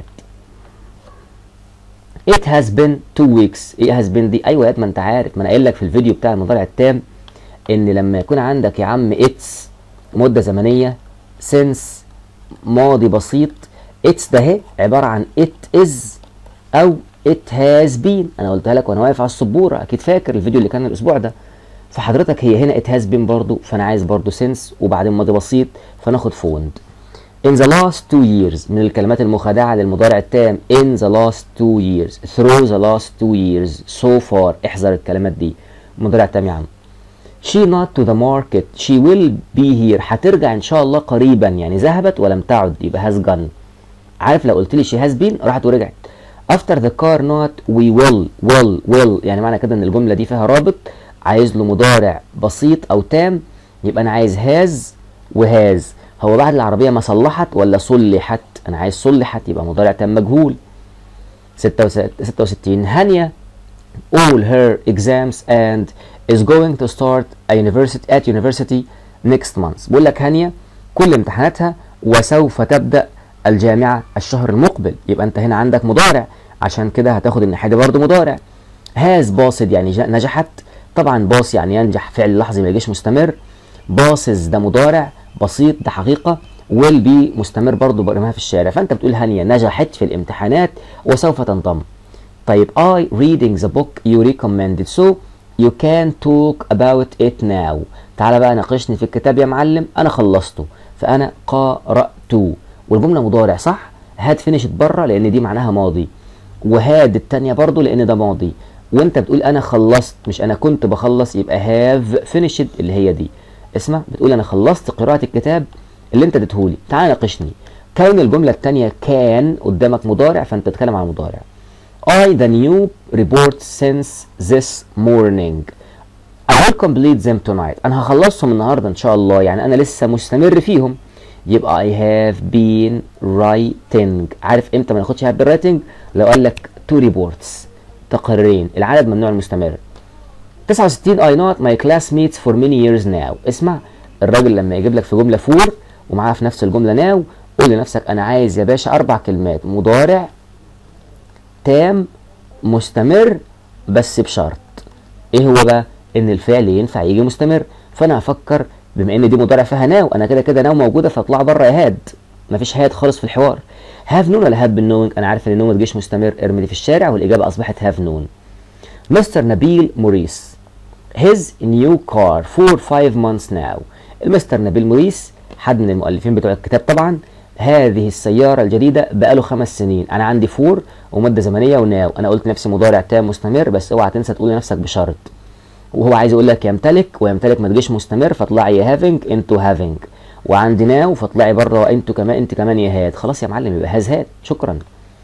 It has been two weeks It has been دي ايوه يا ما انت عارف ما انا قايل لك في الفيديو بتاع المضارع التام ان لما يكون عندك يا عم اتس مده زمنيه سنس ماضي بسيط اتس ده اهي عباره عن it is او it has been انا قلتها لك وانا واقف على السبوره اكيد فاكر الفيديو اللي كان الاسبوع ده فحضرتك هي هنا it has been برضو فانا عايز برضو since وبعدين ماضي بسيط فناخد found in the last two years من الكلمات المخادعة للمضارع التام in the last two years through the last two years so far احذر الكلمات دي مضارع تام يا عم she not to the market she will be here هترجع ان شاء الله قريبا يعني ذهبت ولم تعد يبقى has gone عارف لو قلت لي she has been راحت ورجعت after the car not we will will will يعني معنى كده ان الجمله دي فيها رابط عايز له مضارع بسيط او تام يبقى انا عايز هاز وهاز هو بعد العربيه ما صلحت ولا صلحت انا عايز صلحت يبقى مضارع تام مجهول 66 هانيا all her exams and is going to start a university at university next month بقول لك هانيا كل امتحاناتها وسوف تبدأ الجامعة الشهر المقبل يبقى انت هنا عندك مضارع عشان كده هتاخد الناحية دي برضه مضارع has باصد يعني نجحت طبعا باص يعني ينجح فعل لحظي ما يجيش مستمر باصز ده مضارع بسيط ده حقيقة will be مستمر برضه برميها في الشارع فانت بتقول هانية نجحت في الامتحانات وسوف تنضم طيب I reading the book you recommended so you can talk about it now تعالى بقى ناقشني في الكتاب يا معلم انا خلصته فانا قرأته والجملة مضارع صح هاد فينيشت بره لان دي معناها ماضي وهاد التانية برضو لان ده ماضي وانت بتقول انا خلصت مش انا كنت بخلص يبقى هاف فينيشد اللي هي دي اسمع بتقول انا خلصت قراءة الكتاب اللي انت اديتهولي تعالى ناقشني كون الجملة التانية كان قدامك مضارع فانت تتكلم عن مضارع I the new report since this morning I will complete them tonight أنا هخلصهم النهاردة إن شاء الله يعني أنا لسه مستمر فيهم يبقى I have been writing عارف إمتى ما ناخدش have been writing لو قال لك two reports تقريرين العدد ممنوع المستمر 69 I not my classmates for many years now اسمع الراجل لما يجيب لك في جملة فور ومعاها في نفس الجملة ناو قول لنفسك أنا عايز يا باشا أربع كلمات مضارع تام مستمر بس بشرط ايه هو بقى ان الفعل ينفع يجي مستمر فانا هفكر بما ان دي مضارع فيها ناو انا كده كده ناو موجوده فاطلع بره يا هاد مفيش هاد خالص في الحوار هاف نون ولا هاب بالنون انا عارف ان النون ما تجيش مستمر ارمي دي في الشارع والاجابه اصبحت هاف نون مستر نبيل موريس his new car for five months now المستر نبيل موريس حد من المؤلفين بتوع الكتاب طبعا هذه السيارة الجديدة بقاله خمس سنين أنا عندي فور ومدة زمنية وناو أنا قلت نفسي مضارع تام مستمر بس اوعى تنسى تقول لنفسك بشرط وهو عايز يقول لك يمتلك ويمتلك ما تجيش مستمر فطلعي يا هافينج انتو هافينج وعندي ناو فطلعي بره وانتو كمان انت كمان يا هاد خلاص يا معلم يبقى هاز هاد شكرا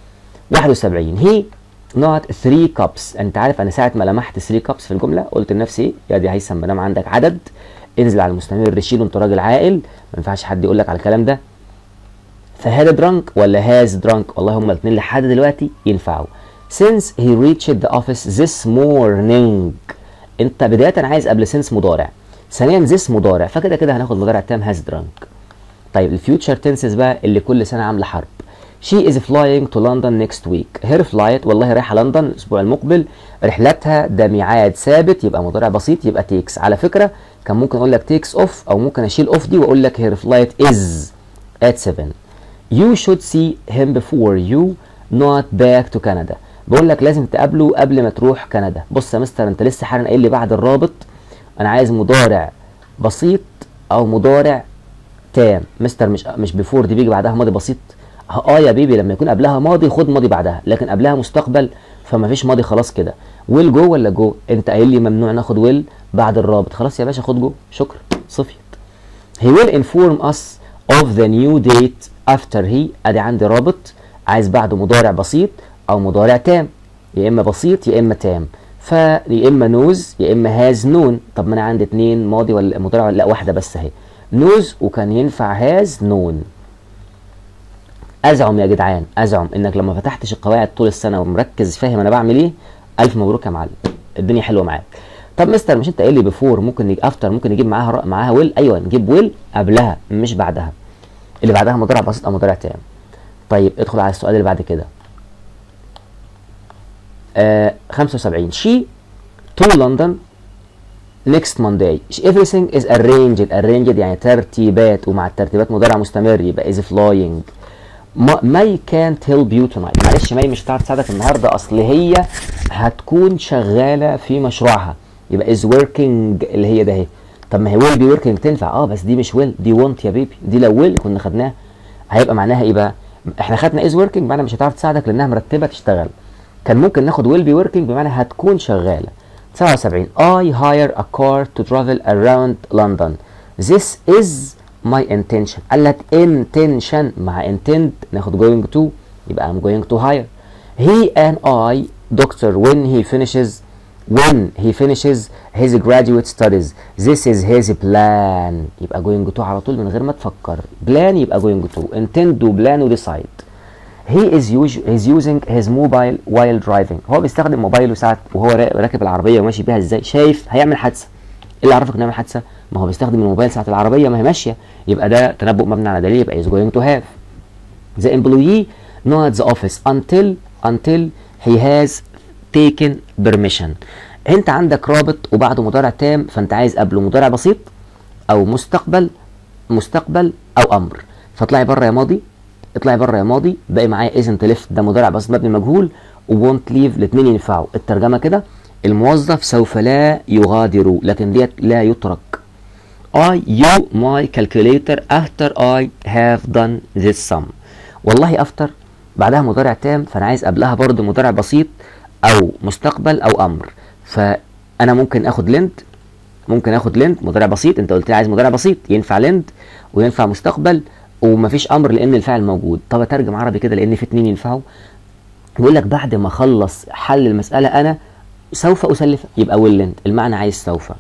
71 هي نوت 3 كابس انت عارف انا ساعه ما لمحت 3 كابس في الجمله قلت لنفسي يا دي هيثم ما دام عندك عدد انزل على المستمر شيله انت راجل عاقل ما ينفعش حد يقول لك على الكلام ده فهاد درانك ولا هاز درانك والله هما الاثنين لحد دلوقتي ينفعوا since he reached the office this morning انت بدايه عايز قبل since مضارع ثانيا this مضارع فكده كده هناخد مضارع تام هاز درانك طيب الفيوتشر تنسز بقى اللي كل سنه عامله حرب She is flying to London next week. Her flight والله رايحة لندن الأسبوع المقبل رحلتها ده ميعاد ثابت يبقى مضارع بسيط يبقى takes على فكرة كان ممكن أقول لك takes off أو ممكن أشيل off دي وأقول لك her flight is at 7. You should see him before you not back to Canada. بقول لك لازم تقابله قبل ما تروح كندا. بص يا مستر أنت لسه حالا قايل لي بعد الرابط أنا عايز مضارع بسيط أو مضارع تام. مستر مش مش بيفور دي بيجي بعدها ماضي بسيط. اه يا بيبي لما يكون قبلها ماضي خد ماضي بعدها لكن قبلها مستقبل فما فيش ماضي خلاص كده ويل جو ولا جو انت قايل لي ممنوع ناخد ويل بعد الرابط خلاص يا باشا خد جو شكرا صفيت he will inform us of the new date after he ادي عندي رابط عايز بعده مضارع بسيط او مضارع تام يا اما بسيط يا اما تام فيا اما نوز يا اما هاز نون طب ما انا عندي اتنين ماضي ولا مضارع ولا لا واحده بس اهي نوز وكان ينفع هاز نون ازعم يا جدعان ازعم انك لما فتحتش القواعد طول السنه ومركز فاهم انا بعمل ايه الف مبروك يا معلم الدنيا حلوه معاك طب مستر مش انت قايل لي بيفور ممكن نيجي افتر ممكن نجيب معاها معاها ويل ايوه نجيب ويل قبلها مش بعدها اللي بعدها مضارع بسيط او مضارع تام طيب ادخل على السؤال اللي بعد كده آه 75 she to London next Monday everything is arranged arranged يعني ترتيبات ومع الترتيبات مضارع مستمر يبقى is flying ماي كانت هيلب يو تونايت معلش ماي مش هتعرف تساعدك النهارده اصل هي هتكون شغاله في مشروعها يبقى از وركينج اللي هي ده اهي طب ما هي ويل بي وركينج تنفع اه بس دي مش ويل دي وونت يا بيبي دي لو ويل كنا خدناها هيبقى معناها ايه بقى احنا خدنا از وركينج معناها مش هتعرف تساعدك لانها مرتبه تشتغل كان ممكن ناخد ويل بي وركينج بمعنى هتكون شغاله 77 I hire a car to travel around London this is my intention قال لك intention مع intend ناخد going to يبقى I'm going to hire he and I doctor when he finishes when he finishes his graduate studies this is his plan يبقى going to على طول من غير ما تفكر plan يبقى going to intend و plan و decide he is us- he's using his mobile while driving هو بيستخدم موبايله ساعة وهو را- راكب العربية وماشي بيها ازاي شايف هيعمل حادثة ايه اللي عرفك انه يعمل حادثة ما هو بيستخدم الموبايل ساعة العربية ما هي ماشية يبقى ده تنبؤ مبني على دليل يبقى is going to have the employee not the office until until he has taken permission انت عندك رابط وبعده مضارع تام فانت عايز قبله مضارع بسيط او مستقبل مستقبل او امر فاطلعي بره يا ماضي اطلعي بره يا ماضي باقي معايا اذن ليفت ده مضارع بسيط مبني مجهول وونت ليف الاثنين ينفعوا الترجمه كده الموظف سوف لا يغادر لكن ديت لا يترك I you my calculator after I have done this sum والله after بعدها مضارع تام فانا عايز قبلها برضو مضارع بسيط او مستقبل او امر فانا ممكن اخد لند ممكن اخد لند مضارع بسيط انت قلت لي عايز مضارع بسيط ينفع لند وينفع مستقبل ومفيش امر لان الفعل موجود طب اترجم عربي كده لان في اتنين ينفعوا بيقول لك بعد ما اخلص حل المساله انا سوف اسلفها يبقى will لند المعنى عايز سوف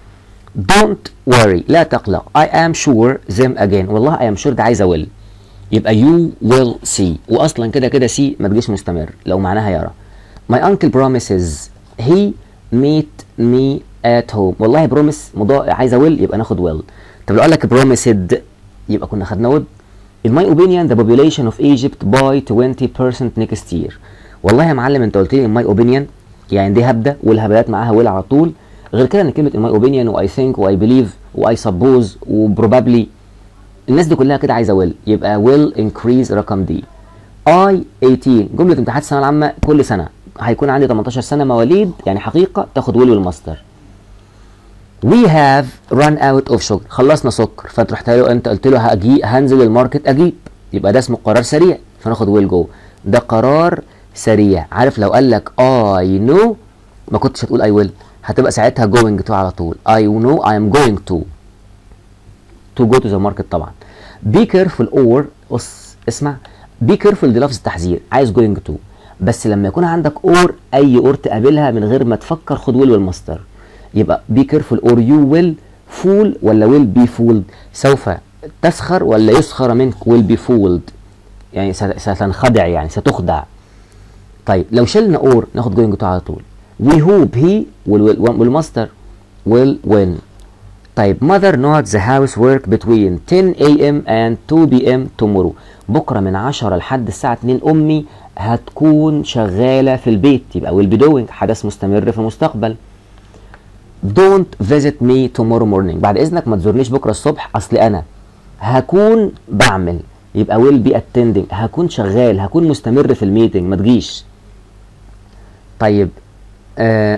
don't worry لا تقلق I am sure them again والله I am sure ده عايزه will يبقى you will see واصلا كده كده see ما تجيش مستمر لو معناها يرى my uncle promises he meet me at home والله promise مضا... عايزه will يبقى ناخد will طب لو قال لك promised يبقى كنا خدنا would in my opinion the population of Egypt by 20% next year والله يا معلم انت قلت لي in my opinion يعني دي هبده والهبدات معاها will على طول غير كده ان كلمه in my opinion و I think و I believe و I suppose و probably الناس دي كلها كده عايزه will يبقى will increase رقم دي I 18 جمله امتحانات الثانويه العامه كل سنه هيكون عندي 18 سنه مواليد يعني حقيقه تاخد will والماستر we have run out of sugar خلصنا سكر فانت رحت له انت قلت له هجي هنزل الماركت اجيب يبقى ده اسمه قرار سريع فناخد ويل جو ده قرار سريع عارف لو قال لك I know ما كنتش هتقول I will هتبقى ساعتها going to على طول I know I am going to to go to the market طبعا be careful or بص اسمع be careful دي لفظ تحذير عايز going to بس لما يكون عندك or اي or تقابلها من غير ما تفكر خد will والمصدر يبقى be careful or you will fool ولا will be fooled سوف تسخر ولا يسخر منك will be fooled يعني ست- ستنخدع يعني ستخدع طيب لو شلنا اور ناخد جوينج تو على طول we hope he will, will, والماستر will win طيب mother not the housework between 10 a.m. and 2 p.m. tomorrow بكره من 10 لحد الساعه 2 امي هتكون شغاله في البيت يبقى will be doing حدث مستمر في المستقبل don't visit me tomorrow morning بعد اذنك ما تزورنيش بكره الصبح اصل انا هكون بعمل يبقى will be attending هكون شغال هكون مستمر في الميتنج ما تجيش طيب آه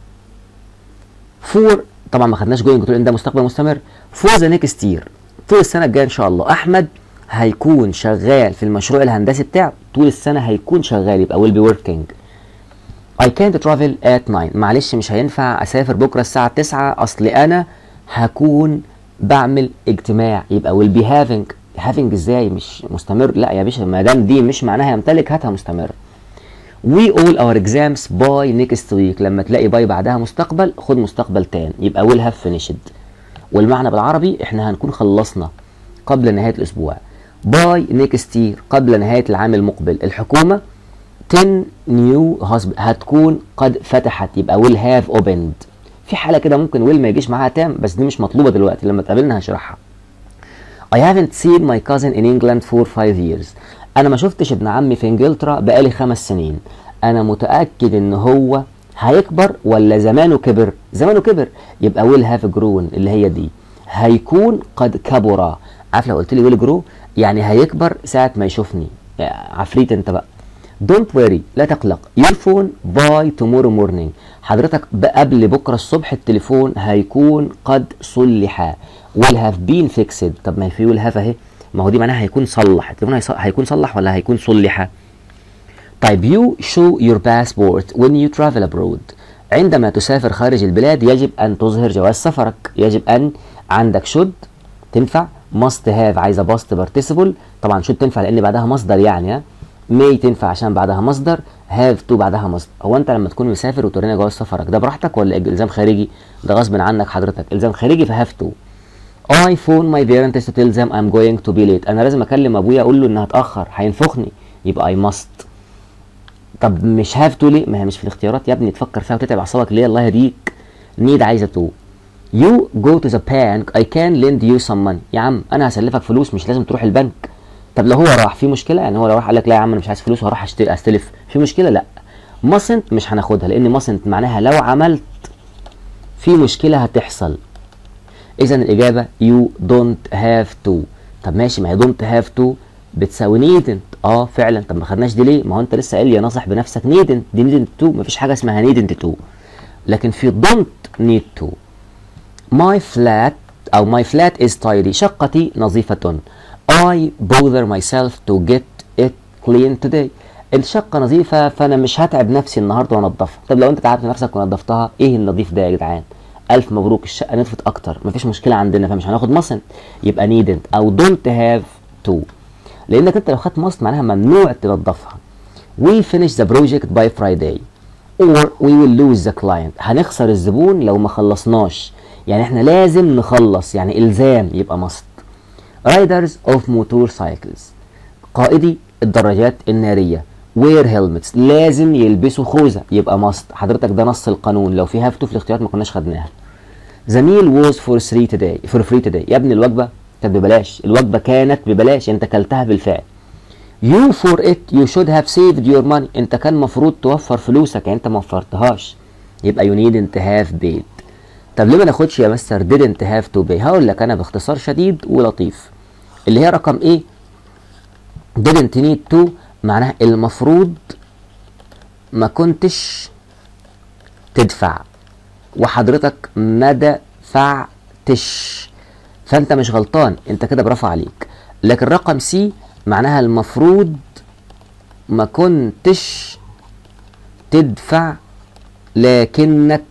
فور طبعا ما خدناش جوينج تقول ان ده مستقبل مستمر فور ذا نيكست يير طول السنه الجايه ان شاء الله احمد هيكون شغال في المشروع الهندسي بتاعه طول السنه هيكون شغال يبقى will be working I can't travel at 9 معلش مش هينفع اسافر بكره الساعه 9 اصل انا هكون بعمل اجتماع يبقى will be having having ازاي مش مستمر لا يا باشا ما دام دي مش معناها يمتلك هاتها مستمر we all our exams by next week لما تلاقي باي بعدها مستقبل خد مستقبل تاني يبقى will have finished والمعنى بالعربي احنا هنكون خلصنا قبل نهايه الاسبوع باي next year قبل نهايه العام المقبل الحكومه 10 new hospital هتكون قد فتحت يبقى will have opened في حاله كده ممكن will ما يجيش معاها تام بس دي مش مطلوبه دلوقتي لما تقابلنا هشرحها I haven't seen my cousin in England for five years انا ما شفتش ابن عمي في انجلترا بقالي خمس سنين انا متاكد ان هو هيكبر ولا زمانه كبر زمانه كبر يبقى will have grown اللي هي دي هيكون قد كبر عارف لو قلت لي will grow يعني هيكبر ساعه ما يشوفني عفريت انت بقى Don't worry لا تقلق your phone by tomorrow morning حضرتك قبل بكرة الصبح التليفون هيكون قد صلح will have been fixed طب ما هي في will have اهي ما هو دي معناها هيكون صلح التليفون هيص- هيكون صلح ولا هيكون صلح طيب you show your passport when you travel abroad عندما تسافر خارج البلاد يجب أن تظهر جواز سفرك يجب أن عندك should تنفع must have عايزة past participle طبعا should تنفع لأن بعدها مصدر يعني ها may تنفع عشان بعدها مصدر have to بعدها مصدر هو انت لما تكون مسافر وتورينا جواز سفرك ده براحتك ولا الزام خارجي ده غصب عنك حضرتك الزام خارجي فهاف تو I phone my parents to tell them I'm going to be late انا لازم اكلم ابويا اقول له ان هتاخر هينفخني يبقى I must طب مش هاف تو ليه ما هي مش في الاختيارات يا ابني تفكر فيها وتتعب اعصابك ليه الله يهديك نيد عايزه تو You go to the bank I can lend you some money يا عم انا هسلفك فلوس مش لازم تروح البنك طب لو هو راح في مشكله يعني هو لو راح قال لك لا يا عم انا مش عايز فلوس وهروح أشت- استلف في مشكله لا mustn't مش هناخدها لان mustn't معناها لو عملت في مشكله هتحصل اذا الاجابه you don't have to طب ماشي ما هي don't have to بتساوي needn't اه فعلا طب ما خدناش دي ليه ما هو انت لسه قايل يا ناصح بنفسك needn't دي needn't to مفيش حاجه اسمها needn't to لكن في don't need to My flat أو my flat is tidy شقتي نظيفة I bother myself to get it clean today الشقة نظيفة فأنا مش هتعب نفسي النهاردة وأنضفها طب لو أنت تعبت نفسك ونضفتها إيه النظيف ده يا جدعان ألف مبروك الشقة نضفت أكتر مفيش مشكلة عندنا فمش هناخد مصن يبقى needn't أو don't have to لأنك أنت لو خدت مصن معناها ممنوع تنضفها We finish the project by Friday or we will lose the client هنخسر الزبون لو ما خلصناش يعني احنا لازم نخلص يعني الزام يبقى must riders of motorcycles قائدي الدراجات النارية wear helmets لازم يلبسوا خوذة يبقى must حضرتك ده نص القانون لو في have to في الاختيارات ما كناش خدناها The meal was for free today for free today يا ابني الوجبة كانت ببلاش الوجبة كانت ببلاش انت كلتها بالفعل You for it you should have saved your money انت كان مفروض توفر فلوسك يعني انت ما وفرتهاش يبقى you needn't have paid طب ليه ما ناخدش يا مستر didn't have to pay هقول لك انا باختصار شديد ولطيف اللي هي رقم ايه didn't need to معناها المفروض ما كنتش تدفع وحضرتك ما دفعتش فانت مش غلطان انت كده برافو عليك لكن رقم سي معناها المفروض ما كنتش تدفع لكنك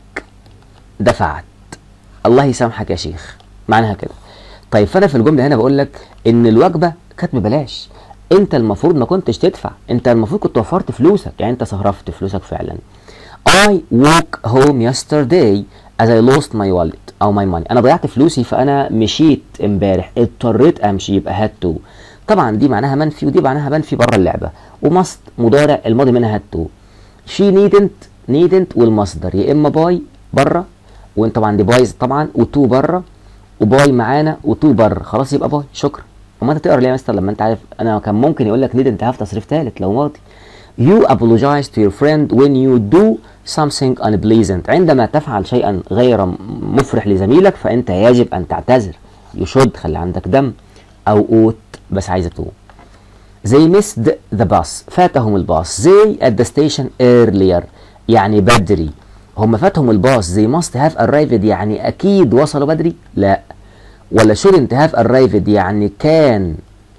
دفعت الله يسامحك يا شيخ معناها كده طيب فانا في الجمله هنا بقول لك ان الوجبه كانت ببلاش انت المفروض ما كنتش تدفع انت المفروض كنت وفرت فلوسك يعني انت صرفت فلوسك فعلا I walk home yesterday as I lost my wallet او my money انا ضيعت فلوسي فانا مشيت امبارح اضطريت امشي يبقى had to طبعا دي معناها منفي ودي معناها منفي بره اللعبه وماست مضارع الماضي منها had to she needn't needn't والمصدر يا اما باي بره وانت طبعا دي بايز طبعا وتو بره وباي معانا وتو بره خلاص يبقى باي شكرا وما انت تقرا ليه يا مستر لما انت عارف انا كان ممكن يقول لك needn't have تصريف ثالث لو ماضي You apologize to your friend when you do something unpleasant عندما تفعل شيئا غير مفرح لزميلك فأنت يجب أن تعتذر you should خلي عندك دم أو ought بس عايزة تو They missed the bus فاتهم الباص They at the station earlier يعني بدري هم فاتهم الباص They must have arrived يعني أكيد وصلوا بدري لا ولا shouldn't have arrived يعني كان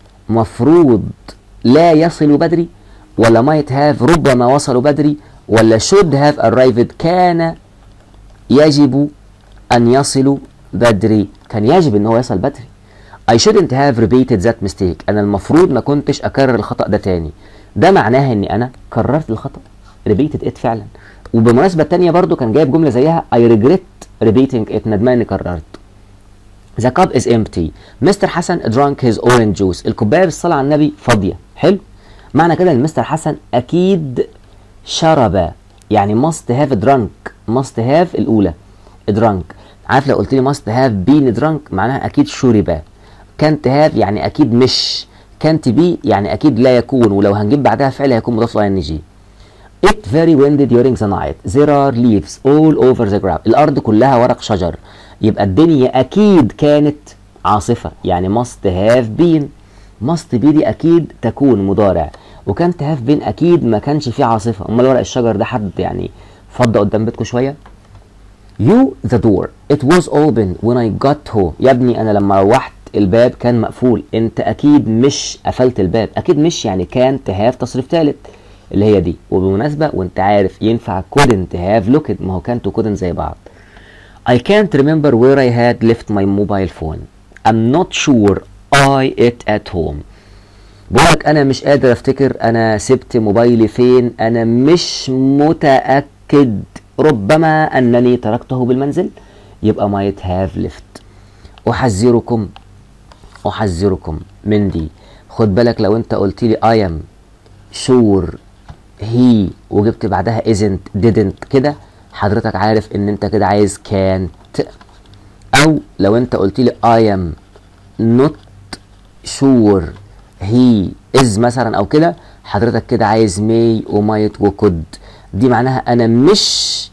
مفروض لا يصلوا بدري ولا might have ربما وصلوا بدري ولا should have arrived كان يجب أن يصلوا بدري كان يجب أن هو يصل بدري I shouldn't have repeated that mistake أنا المفروض ما كنتش أكرر الخطأ ده تاني ده معناها أني أنا كررت الخطأ repeated it فعلا وبمناسبة تانية برضو كان جايب جملة زيها I regret repeating it ندمان إني كررت The cup is empty مستر حسن drank his orange juice الكوباية بالصلاة على النبي فاضية حلو معنى كده ان مستر حسن اكيد شرب يعني must have drunk must have الاولى drunk عارف لو قلت لي must have been drunk معناها اكيد شرب can't have يعني اكيد مش can't be يعني اكيد لا يكون ولو هنجيب بعدها فعل هيكون مضاف ل ing It very windy during the night. There are leaves all over the ground. الأرض كلها ورق شجر. يبقى الدنيا أكيد كانت عاصفة. يعني must have been. must be دي أكيد تكون مضارع. وكانت have been أكيد ما كانش فيه عاصفة. أمال ورق الشجر ده حد يعني فضى قدام بيتكم شوية؟ You the door. It was open when I got home. يا ابني أنا لما روحت الباب كان مقفول. أنت أكيد مش قفلت الباب. أكيد مش يعني كان have تصريف ثالث. اللي هي دي وبالمناسبه وانت عارف ينفع couldn't have looked ما هو كانت وكودنت زي بعض I can't remember where I had left my mobile phone I'm not sure I it at home بقولك انا مش قادر افتكر انا سبت موبايلي فين انا مش متاكد ربما انني تركته بالمنزل يبقى might have left احذركم احذركم من دي خد بالك لو انت قلت لي I am sure he وجبت بعدها isn't didn't كده حضرتك عارف ان انت كده عايز can't او لو انت قلت لي I am not sure he is مثلا او كده حضرتك كده عايز may وmight وكود دي معناها انا مش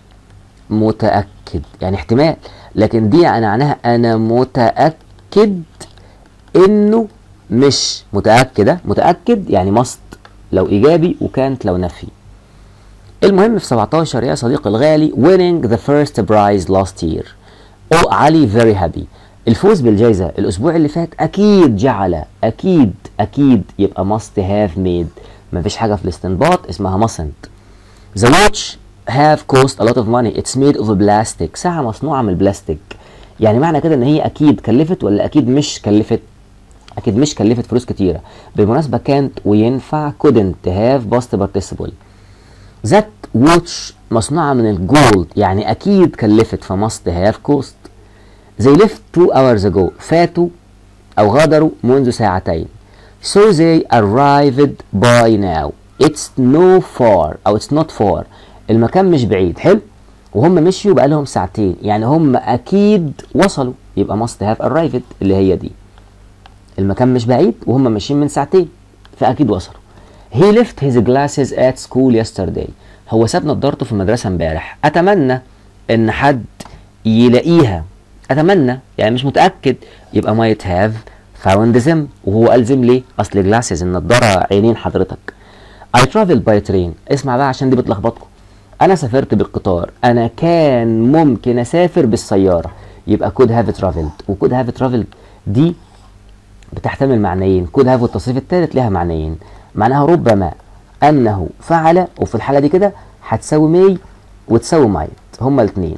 متاكد يعني احتمال لكن دي انا معناها انا متاكد انه مش متاكده متاكد يعني مست لو ايجابي وكانت لو نفي المهم في 17 يا صديقي الغالي winning the first prize last year او علي very happy الفوز بالجائزة الأسبوع اللي فات أكيد جعل أكيد أكيد يبقى must have made مفيش حاجة في الاستنباط اسمها mustn't The watch have cost a lot of money it's made of plastic ساعة مصنوعة من البلاستيك يعني معنى كده إن هي أكيد كلفت ولا أكيد مش كلفت أكيد مش كلفت فلوس كتيرة بالمناسبة كانت وينفع couldn't have past participle That watch مصنوعة من الجولد يعني أكيد كلفت فمust have cost They left two hours ago فاتوا أو غادروا منذ ساعتين So they arrived by now It's no far أو it's not far المكان مش بعيد حلو وهم مشيوا بقى لهم ساعتين يعني هم أكيد وصلوا يبقى must have arrived اللي هي دي المكان مش بعيد وهم ماشيين من ساعتين فأكيد وصلوا He left his glasses at school yesterday هو ساب نضارته في المدرسة امبارح أتمنى إن حد يلاقيها اتمنى يعني مش متاكد يبقى might have found them وهو قال them ليه اصل جلاسز النضاره عينين حضرتك I traveled by train اسمع بقى عشان دي بتلخبطكم انا سافرت بالقطار انا كان ممكن اسافر بالسياره يبقى could have traveled و could have traveled دي بتحتمل معنيين could have والتصريف الثالث لها معنيين معناها ربما انه فعل وفي الحاله دي كده هتساوي may وتساوي might هما الاثنين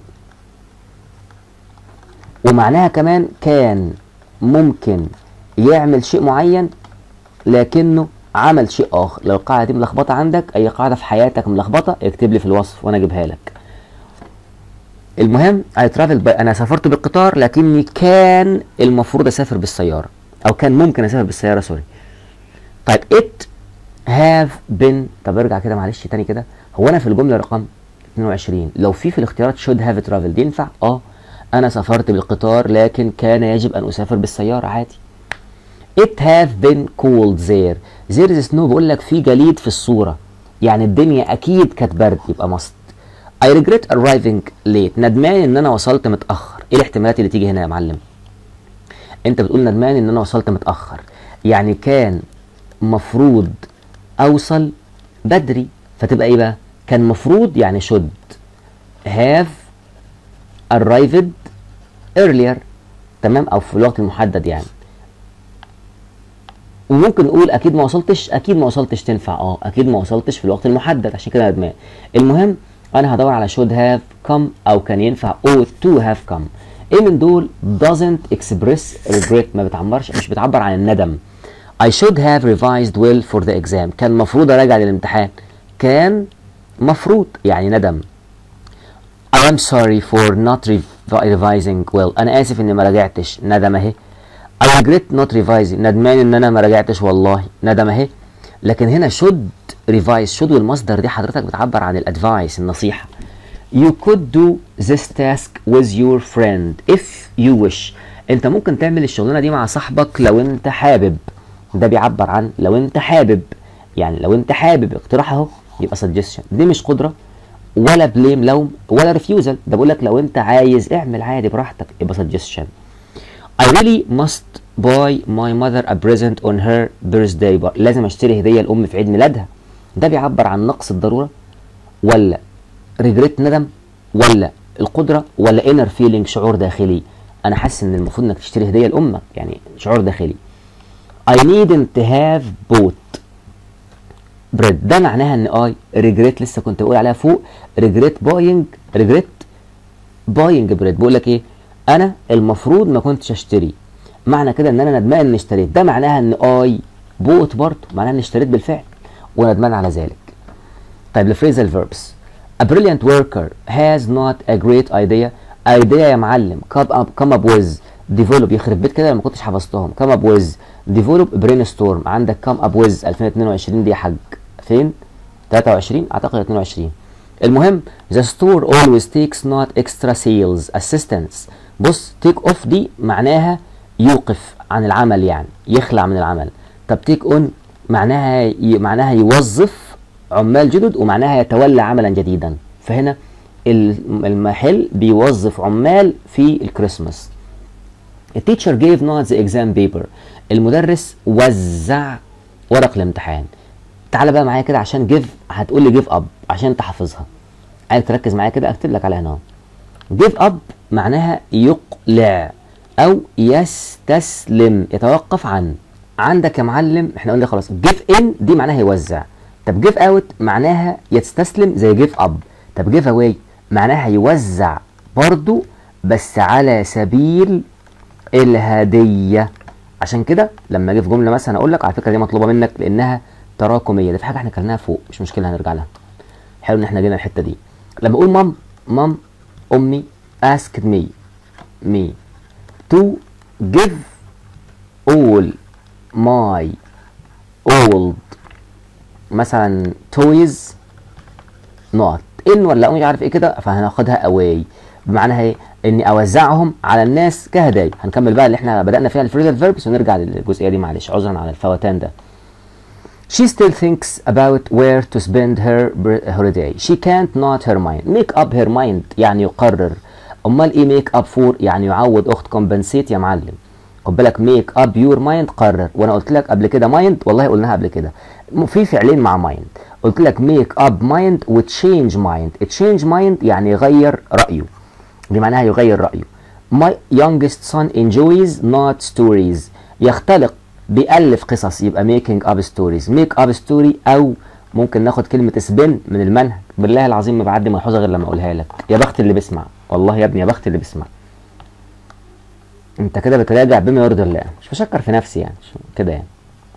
ومعناها كمان كان ممكن يعمل شيء معين لكنه عمل شيء اخر لو القاعده دي ملخبطه عندك اي قاعده في حياتك ملخبطه اكتب لي في الوصف وانا اجيبها لك المهم I traveled by انا سافرت بالقطار لكني كان المفروض اسافر بالسياره او كان ممكن اسافر بالسياره سوري طيب it have been طب ارجع كده معلش تاني كده هو انا في الجمله رقم 22 لو في في الاختيارات should have traveled ينفع اه انا سافرت بالقطار لكن كان يجب ان اسافر بالسياره عادي It have been cold there there is snow بقول لك في جليد في الصورة يعني الدنيا أكيد كانت برد يبقى must I regret arriving late ندمان إن أنا وصلت متأخر إيه الاحتمالات اللي تيجي هنا يا معلم أنت بتقول ندمان إن أنا وصلت متأخر يعني كان مفروض أوصل بدري فتبقى إيه بقى كان مفروض يعني should have arrived earlier تمام أو في الوقت المحدد يعني وممكن نقول اكيد ما وصلتش اكيد ما وصلتش تنفع اه اكيد ما وصلتش في الوقت المحدد عشان كده ندمان المهم انا هدور على should have come او كان ينفع ought to have come ايه من دول doesn't express regret ما بتعبرش مش بتعبر عن الندم I should have revised well for the exam كان المفروض اراجع للامتحان كان مفروض يعني ندم I'm sorry for not revising well انا اسف اني ما راجعتش ندم اهي I regret not revising ندمان ان انا ما راجعتش والله ندم اهي لكن هنا should revise should والمصدر دي حضرتك بتعبر عن الادفايس النصيحه You could do this task with your friend if you wish انت ممكن تعمل الشغلانه دي مع صاحبك لو انت حابب ده بيعبر عن لو انت حابب يعني لو انت حابب اقتراح اهو يبقى suggestion دي مش قدره ولا بليم لوم ولا ريفيوزل ده بقول لك لو انت عايز اعمل عادي براحتك يبقى suggestion I really must buy my mother a present on her birthday bar. لازم اشتري هديه لامي في عيد ميلادها ده بيعبر عن نقص الضروره ولا ريجريت ندم ولا القدره ولا inner feeling شعور داخلي انا حاسس ان المفروض انك تشتري هديه لامك يعني شعور داخلي I needn't have bought بريد ده معناها ان اي ريجريت لسه كنت بقول عليها فوق ريجريت باينج ريجريت باينج بريد بقول لك ايه انا المفروض ما كنتش اشتري معنى كده ان انا ندمان اني اشتريت ده معناها ان اي بوت برضه معناها اني اشتريت بالفعل وندمان على ذلك طيب الفريزال فيربس A brilliant worker has not a great idea idea يا معلم come up come up with develop يخرب بيت كده لما كنتش حفظتهم come up with develop brainstorm عندك come up with 2022 دي يا حاج فين 23 اعتقد 22 المهم the store always takes not extra sales assistance بص take off دي معناها يوقف عن العمل يعني يخلع من العمل طب take on معناها ي... معناها يوظف عمال جدد ومعناها يتولى عملا جديدا فهنا المحل بيوظف عمال في الكريسماس التيتشر جيف نوت ذا اكزام بيبر المدرس وزع ورق الامتحان تعالى بقى معايا كده عشان جيف هتقول لي جيف اب عشان انت حافظها عايز تركز معايا كده اكتب لك على هنا جيف اب معناها يقلع او يستسلم يتوقف عن عندك يا معلم احنا قلنا خلاص جيف ان دي معناها يوزع طب جيف اوت معناها يستسلم زي جيف اب طب جيف اواي معناها يوزع برضو بس على سبيل الهديه عشان كده لما اجي في جمله مثلا اقول لك على فكره دي مطلوبه منك لانها تراكميه دي في حاجه احنا كلناها فوق مش مشكله هنرجع لها حلو ان احنا جينا الحته دي لما اقول مام مام امي asked me me to give all my old مثلا toys not ان ولا مش عارف ايه كده فهناخدها اواي بمعنى ايه اني اوزعهم على الناس كهدايا هنكمل بقى اللي احنا بدانا فيها الفريزال فيربس ونرجع للجزئيه دي معلش عذرا على الفوتان ده She still thinks about where to spend her holiday. She can't not her mind. Make up her mind يعني يقرر. امال ايه make up for يعني يعود اخت compensate يا معلم. خد بالك make up your mind قرر وانا قلت لك قبل كده mind والله قلناها قبل كده في فعلين مع mind قلت لك make up mind و change mind change mind يعني يغير رأيه دي معناها يغير رأيه my youngest son enjoys not stories يختلق بيألف قصص يبقى making up stories make up story او ممكن ناخد كلمة سبين من المنهج بالله العظيم ما بعدي ملحوظة غير لما اقولها لك يا بخت اللي بيسمع والله يا ابني يا بخت اللي بيسمع انت كده بتراجع بما يرضي الله مش بشكر في نفسي يعني كده يعني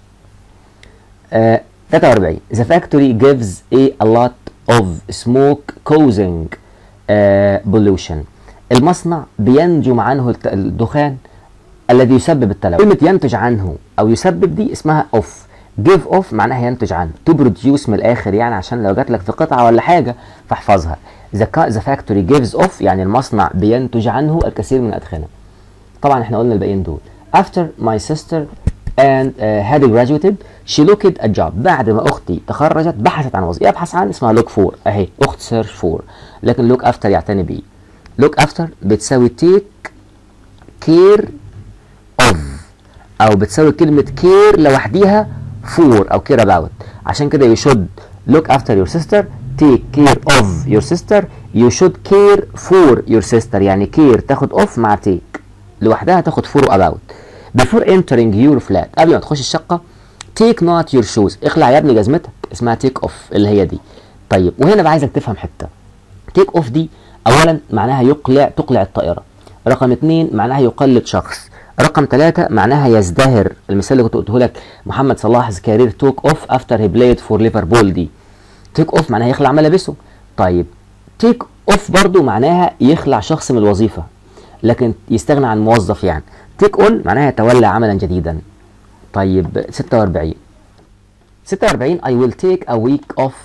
آه 43 The factory gives a, a lot of smoke causing uh, pollution المصنع بينجم عنه الدخان الذي يسبب التلوث كلمة ينتج عنه أو يسبب دي اسمها اوف give off معناها ينتج عنه to produce من الآخر يعني عشان لو جات لك في قطعة ولا حاجة فاحفظها the, the factory gives off يعني المصنع بينتج عنه الكثير من الأدخنة طبعا احنا قلنا الباقيين دول after my sister and uh, had graduated she looked a job بعد ما اختي تخرجت بحثت عن وظيفه يبحث عن اسمها look for اهي اخت سيرش فور لكن look after يعتني بيه look after بتساوي take care of او بتساوي كلمه care لوحديها for او care about عشان كده you should look after your sister take care of your sister you should care for your sister يعني care تاخد off مع take لوحدها تاخد for about before entering your flat قبل ما تخش الشقة take not your shoes اخلع يا ابني جزمتك اسمها take off اللي هي دي طيب وهنا بقى عايزك تفهم حتة take off دي اولا معناها يقلع تقلع الطائرة رقم اتنين معناها يقلد شخص رقم ثلاثة معناها يزدهر المثال اللي كنت قلته لك محمد صلاح كارير توك اوف افتر هي بلايد فور ليفربول دي تيك اوف معناها يخلع ملابسه طيب تيك اوف برضو معناها يخلع شخص من الوظيفة لكن يستغنى عن موظف يعني تيك اون معناها يتولى عملا جديدا طيب 46 46 I will take a week off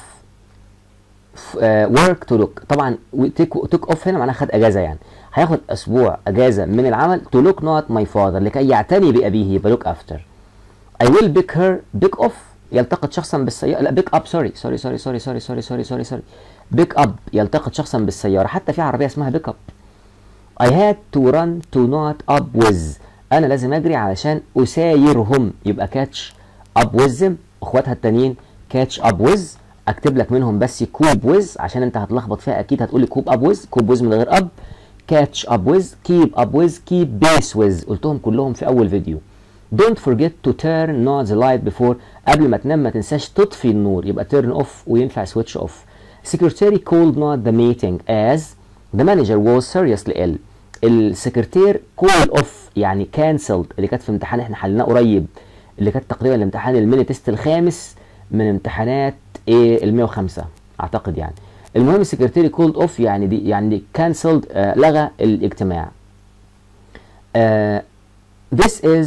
work to look طبعا تيك تيك اوف هنا معناها خد اجازه يعني هياخد اسبوع اجازه من العمل to look not my father لكي يعتني بابيه يبقى look after I will pick her pick off يلتقط شخصا بالسياره لا بيك اب سوري سوري سوري سوري سوري سوري سوري سوري سوري بيك اب يلتقط شخصا بالسياره حتى في عربيه اسمها بيك اب I had to run to not up with انا لازم اجري علشان اسايرهم يبقى كاتش اب ويزم اخواتها التانيين كاتش اب ويز اكتب لك منهم بس كوب ويز عشان انت هتلخبط فيها اكيد هتقول لي كوب اب ويز كوب ويز من غير اب كاتش اب ويز كيب اب ويز كيب بيس ويز قلتهم كلهم في اول فيديو don't forget to turn not the light before قبل ما تنام ما تنساش تطفي النور يبقى turn off وينفع switch off secretary called not the meeting as the manager was seriously ill السكرتير call off يعني cancelled اللي كانت في امتحان احنا حلناه قريب اللي كانت تقريبا الامتحان الميني تيست الخامس من امتحانات ايه ال 105 اعتقد يعني المهم السكرتيري كولد اوف يعني دي يعني كانسلد آه لغى الاجتماع آه this is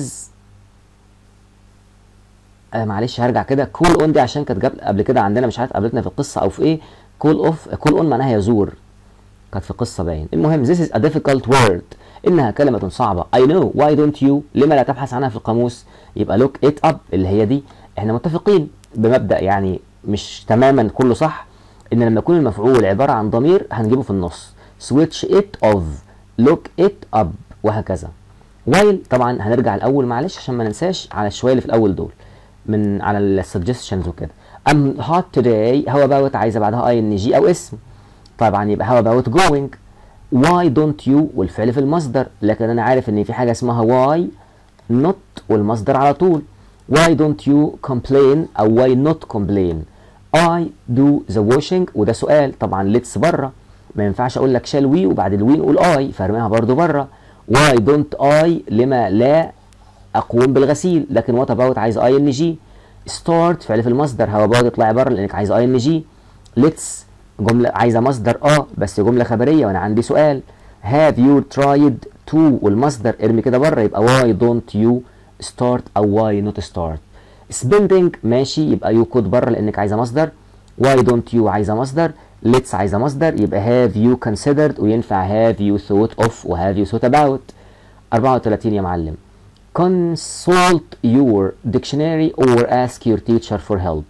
آه معلش هرجع كده كول اون دي عشان كانت جاب قبل كده عندنا مش عارف قابلتنا في القصه او في ايه كول اوف كول اون معناها يزور كانت في قصه باين المهم this is a difficult word انها كلمه صعبه I know why don't you لما لا تبحث عنها في القاموس يبقى look it up اللي هي دي احنا متفقين بمبدا يعني مش تماما كله صح ان لما يكون المفعول عباره عن ضمير هنجيبه في النص switch it of look it up وهكذا while طبعا هنرجع الاول معلش عشان ما ننساش على الشويه اللي في الاول دول من على السجستشنز وكده I'm hot today how about عايزه بعدها ing او اسم طبعا يبقى how about going why don't you والفعل في المصدر لكن انا عارف ان في حاجه اسمها why not والمصدر على طول why don't you complain او why not complain I do the washing وده سؤال طبعا let's بره ما ينفعش اقول لك shall we وبعد الوي نقول I فارميها برضو بره why don't I لما لا اقوم بالغسيل لكن what about عايز ing start فعل في المصدر how about اطلعي بره لانك عايز ing let's جمله عايزه مصدر اه بس جمله خبريه وانا عندي سؤال have you tried to والمصدر ارمي كده بره يبقى why don't you start او why not start spending ماشي يبقى you could بره لانك عايزه مصدر why don't you عايزه مصدر let's عايزه مصدر يبقى have you considered وينفع have you thought of و have you thought about 34 يا معلم consult your dictionary or ask your teacher for help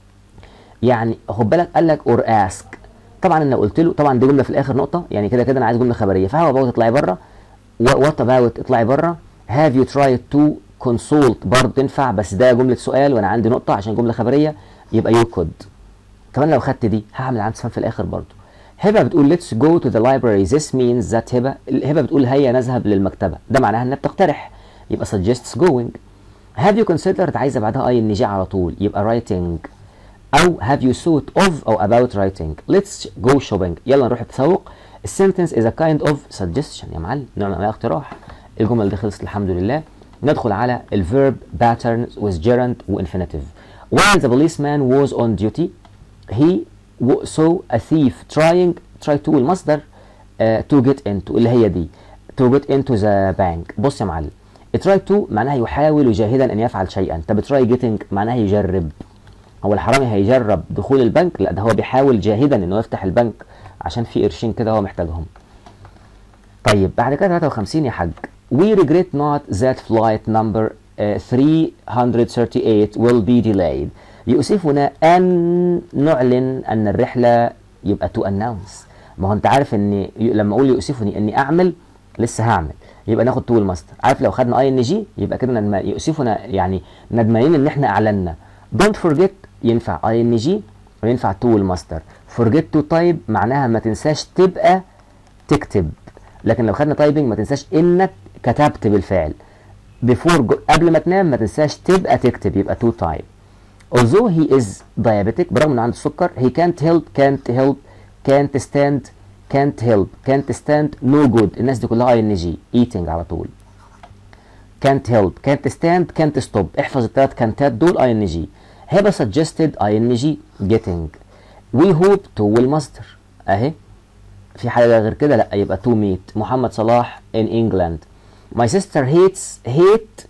يعني خد بالك قال لك اور اسك طبعا انا قلت له طبعا دي جمله في الاخر نقطه يعني كده كده انا عايز جمله خبريه فهو اباوت اطلعي بره وات اباوت اطلعي بره هاف يو ترايد تو كونسولت برضه تنفع بس ده جمله سؤال وانا عندي نقطه عشان جمله خبريه يبقى يو كود طب انا لو خدت دي هعمل علامه استفهام في الاخر برضه هبه بتقول let's go to the library this means that هبه هبه بتقول هيا نذهب للمكتبه ده معناها انها بتقترح يبقى suggests going have you considered عايزه بعدها اي ان جي على طول يبقى writing او have you thought of او about writing let's go shopping يلا نروح التسوق السنتنس is a kind of suggestion يا معلم نوع من انواع اقتراح الجمل دي خلصت الحمد لله ندخل على الفيرب patterns with gerund وانفينيتيف while the policeman was on duty he saw a thief trying try to المصدر uh, to get into اللي هي دي to get into the bank بص يا معلم try to معناها يحاول جاهدا ان يفعل شيئا طب try getting معناها يجرب هو الحرامي هيجرب دخول البنك لا ده هو بيحاول جاهدا انه يفتح البنك عشان في قرشين كده هو محتاجهم طيب بعد كده 53 يا حاج we regret not that flight number uh, 338 will be delayed يؤسفنا ان نعلن ان الرحله يبقى to announce ما هو انت عارف ان لما اقول يؤسفني اني اعمل لسه هعمل يبقى ناخد تو الماستر عارف لو خدنا اي ان جي يبقى كده ندم... يؤسفنا يعني ندمانين ان احنا اعلنا don't forget ينفع اي ان جي وينفع تو الماستر forget to type معناها ما تنساش تبقى تكتب لكن لو خدنا تايبنج ما تنساش انك كتبت بالفعل before قبل ما تنام ما تنساش تبقى تكتب يبقى to type although he is diabetic برغم انه عنده السكر he can't help can't help can't stand can't help can't stand no good الناس دي كلها اي ان جي eating على طول can't help can't stand can't stop احفظ الثلاث كانتات دول اي ان جي هبه suggested اي ان جي getting we hope to والمصدر اهي في حاجه غير كده لا يبقى to meet محمد صلاح in England my sister hates hate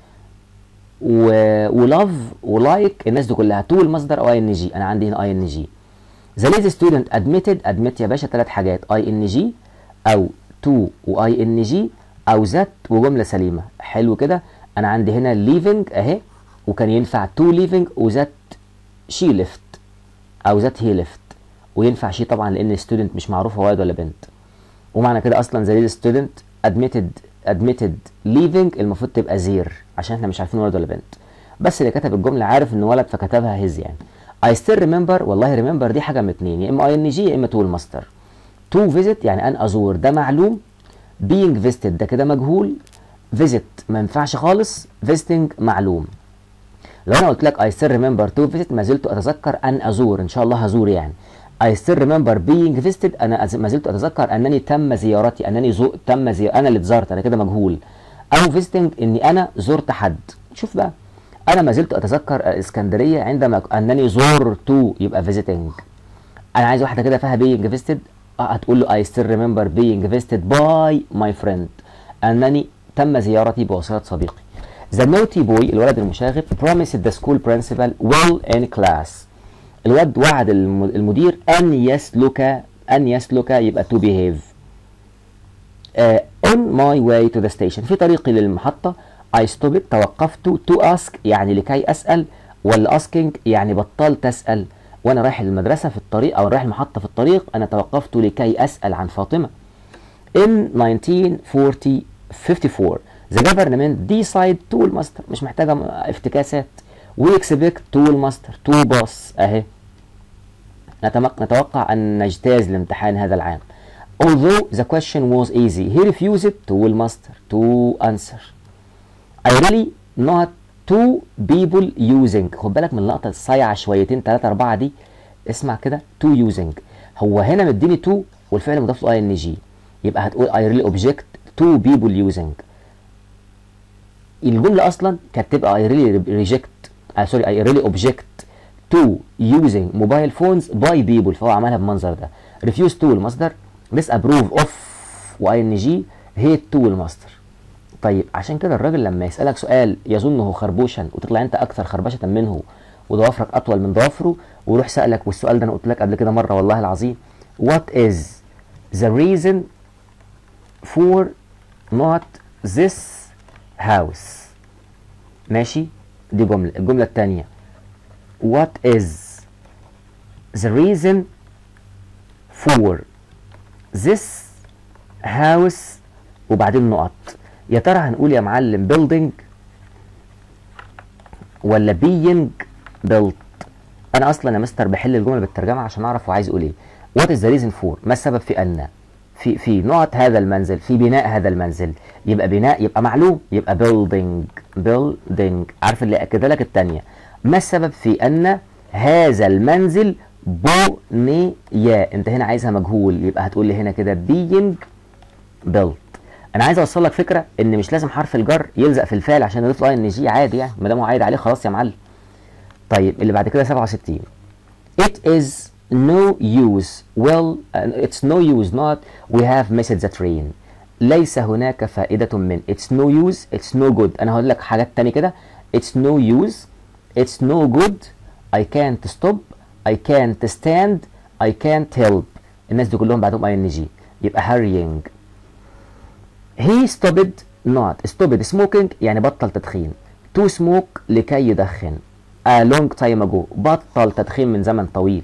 و ولove ولايك الناس دي كلها تو المصدر او اي ان جي انا عندي هنا اي ان جي ذا ليزي ستودنت ادميتد ادميت يا باشا ثلاث حاجات اي ان جي او تو واي ان جي او ذات وجمله سليمه حلو كده انا عندي هنا ليفنج اهي وكان ينفع تو ليفنج وذات شي ليفت او ذات هي ليفت وينفع شي طبعا لان ستودنت مش معروف هو ولد ولا بنت ومعنى كده اصلا ذا ليزي ستودنت ادميتد ادميتد ليفنج المفروض تبقى زير عشان احنا مش عارفين ولد ولا بنت بس اللي كتب الجمله عارف انه ولد فكتبها هيز يعني I still remember والله remember دي حاجه من اتنين يا اما اي ان جي يا اما تو الماستر تو فيزيت يعني ان ازور ده معلوم being visited ده كده مجهول visit ما ينفعش خالص visiting معلوم لو انا قلت لك I still remember to visit ما زلت اتذكر ان ازور ان شاء الله هزور يعني I still remember being visited انا أز- ما زلت اتذكر انني تم زيارتي انني زو... تم زي... انا اللي اتزرت انا كده مجهول او visiting اني انا زرت حد شوف بقى انا ما زلت اتذكر اسكندريه عندما انني زرت يبقى visiting انا عايز واحده كده فيها being visited آه، هتقول له I still remember being visited by my friend انني تم زيارتي بواسطه صديقي The naughty boy الولد المشاغب promised the school principal well in class الواد وعد الم- المدير ان يسلك ان يسلك يبقى to behave uh, on my way to the station في طريقي للمحطة I stopped توقفت to ask يعني لكي أسأل ولا asking يعني بطلت أسأل وأنا رايح المدرسة في الطريق أو رايح المحطة في الطريق أنا توقفت لكي أسأل عن فاطمة In 1954 the government decide tool master مش محتاجة م- افتكاسات we expect tool master to boss أهي نتمق- نتوقع أن نجتاز الامتحان هذا العام although the question was easy he refused tool master to answer I really not two people using خد بالك من اللقطة الصايعة شويتين تلاتة أربعة دي اسمع كده to using هو هنا مديني to والفعل مضاف له ing يبقى هتقول I really object to people using الجملة أصلا كانت تبقى I really reject آه سوري I really object to using mobile phones by people فهو عملها بالمنظر ده refuse to المصدر disapprove of و ing hate to المصدر طيب عشان كده الراجل لما يسألك سؤال يظنه خربوشا وتطلع انت اكثر خربشة منه وضوافرك اطول من ضوافره ويروح سألك والسؤال ده انا قلت لك قبل كده مرة والله العظيم what is the reason for not this house ماشي دي جملة الجملة التانية what is the reason for this house وبعدين نقط يا ترى هنقول يا معلم building ولا being built انا اصلا يا مستر بحل الجمله بالترجمه عشان اعرف هو عايز يقول ايه what is the reason for ما السبب في ان في في نقط هذا المنزل في بناء هذا المنزل يبقى بناء يبقى معلوم يبقى building building عارف اللي اكد لك الثانيه ما السبب في ان هذا المنزل بني انت هنا عايزها مجهول يبقى هتقول لي هنا كده being built انا عايز اوصل لك فكره ان مش لازم حرف الجر يلزق في الفعل عشان نضيف له ان جي عادي يعني ما دام هو عايد عليه خلاص يا معلم طيب اللي بعد كده 67 it is no use well uh, it's no use not we have missed the train ليس هناك فائدة من it's no use it's no good أنا هقول لك حاجات تاني كده it's no use it's no good I can't stop I can't stand I can't help الناس دي كلهم بعدهم اي ان جي يبقى hurrying he stopped not stopped smoking يعني بطل تدخين to smoke لكي يدخن a long time ago بطل تدخين من زمن طويل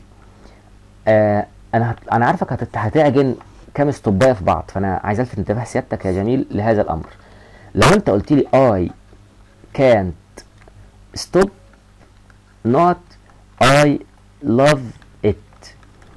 آه انا هت... انا عارفك هت... هتعجن كام استوبايه في بعض فانا عايز الفت انتباه سيادتك يا جميل لهذا الامر لو انت قلت لي I can't stop not I love it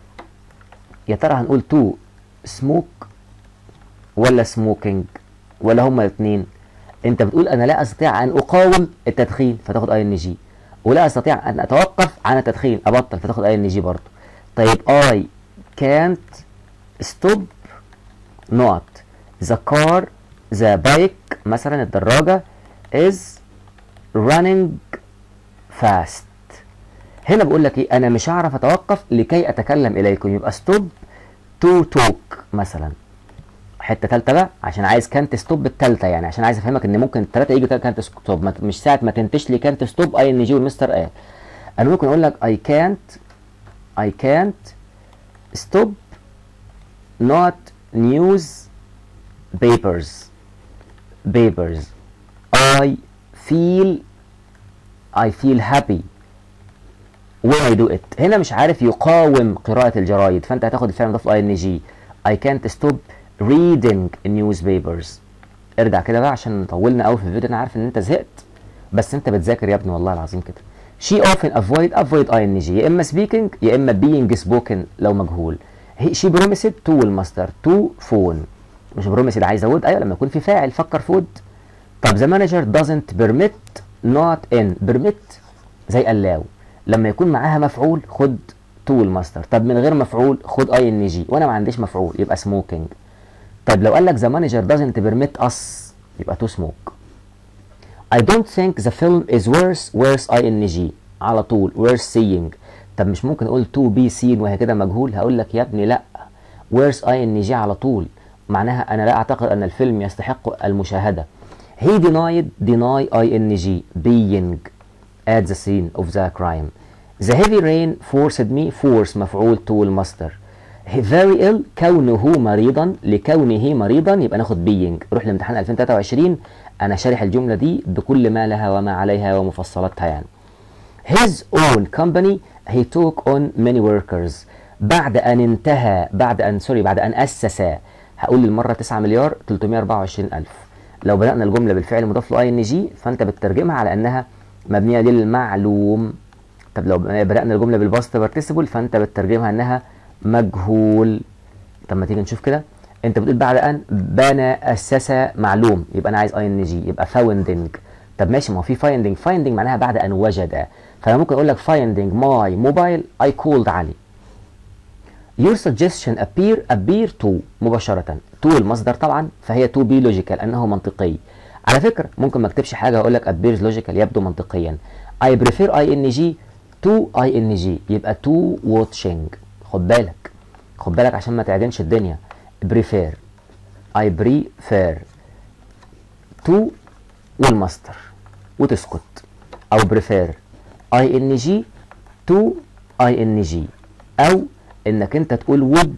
يا ترى هنقول to smoke ولا سموكينج ولا هما الاثنين انت بتقول انا لا استطيع ان اقاوم التدخين فتاخد اي ان جي ولا استطيع ان اتوقف عن التدخين ابطل فتاخد اي ان جي برضه طيب I can't stop not the car the bike مثلا الدراجة is running fast هنا بقول لك ايه انا مش هعرف اتوقف لكي اتكلم اليكم يبقى stop to talk مثلا حته ثالثه بقى عشان عايز كانت ستوب الثالثه يعني عشان عايز افهمك ان ممكن الثلاثه يجي كانت ستوب مش ساعه ما تنتش لي كانت ستوب اي ان جي والمستر قال انا ممكن اقول لك اي كانت اي كانت ستوب نوت نيوز بيبرز بيبرز I feel I feel happy when I do it هنا مش عارف يقاوم قراءة الجرايد فانت هتاخد الفعل مضاف اي ان جي I can't stop reading newspapers ارجع كده بقى عشان طولنا قوي في الفيديو انا عارف ان انت زهقت بس انت بتذاكر يا ابني والله العظيم كده she often avoid avoid ing يا اما speaking يا اما being spoken لو مجهول he she promised to الماستر to phone مش promised عايز would ايوه لما يكون في فاعل فكر في would طب the manager doesn't permit not in permit زي allow لما يكون معاها مفعول خد to الماستر طب من غير مفعول خد اي ان جي وانا ما عنديش مفعول يبقى smoking طب لو قال لك the manager doesn't permit us يبقى to smoke I don't think the film is worth worth ing على طول worth seeing طب مش ممكن اقول to be seen وهي كده مجهول هقول لك يا ابني لا worth ing على طول معناها انا لا اعتقد ان الفيلم يستحق المشاهده he denied deny ing being at the scene of the crime the heavy rain forced me force مفعول to المصدر he very ill كونه مريضا لكونه مريضا يبقى ناخد being روح لامتحان 2023 انا شارح الجمله دي بكل ما لها وما عليها ومفصلاتها يعني his own company he took on many workers بعد ان انتهى بعد ان سوري بعد ان اسس هقول للمره 9 مليار 324 الف لو بدانا الجمله بالفعل مضاف له اي ان جي فانت بتترجمها على انها مبنيه للمعلوم طب لو بدانا الجمله بالباست بارتيسيبل فانت بتترجمها انها مجهول طب ما تيجي نشوف كده انت بتقول بعد ان بنى اسس معلوم يبقى انا عايز اي ان جي يبقى فاوندنج طب ماشي ما هو في فايندنج فايندنج معناها بعد ان وجد فانا ممكن اقول لك فايندنج ماي موبايل اي كولد علي your suggestion appear appear to مباشرة to المصدر طبعا فهي to be logical انه منطقي على فكرة ممكن ما اكتبش حاجة اقول لك appears logical يبدو منطقيا I prefer ing to ing يبقى to watching خد بالك خد بالك عشان ما تعجنش الدنيا prefer I prefer to والمصدر وتسكت او prefer ing to ing او انك انت تقول would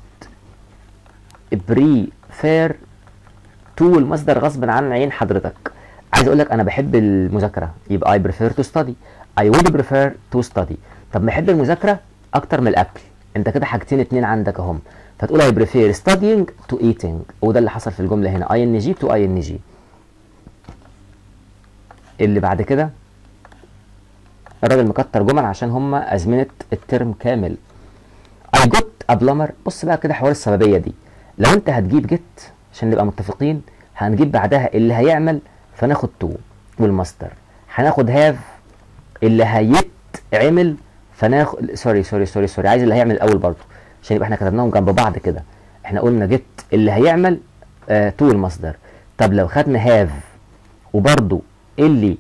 prefer to المصدر غصب عن عين حضرتك عايز اقول لك انا بحب المذاكره يبقى I prefer to study I would prefer to study طب بحب المذاكره اكتر من الاكل انت كده حاجتين اتنين عندك اهم فتقول I prefer studying to eating وده اللي حصل في الجمله هنا ing to ing اللي بعد كده الراجل مكتر جمل عشان هم ازمنه الترم كامل I got a plumber بص بقى كده حوار السببيه دي لو انت هتجيب جيت عشان نبقى متفقين هنجيب بعدها اللي هيعمل فناخد تو والماستر هناخد هاف اللي هيتعمل فناخد سوري سوري سوري سوري عايز اللي هيعمل الاول برضه عشان يبقى احنا كتبناهم جنب بعض كده احنا قلنا جيت اللي هيعمل آه تو المصدر طب لو خدنا هاف وبرضه اللي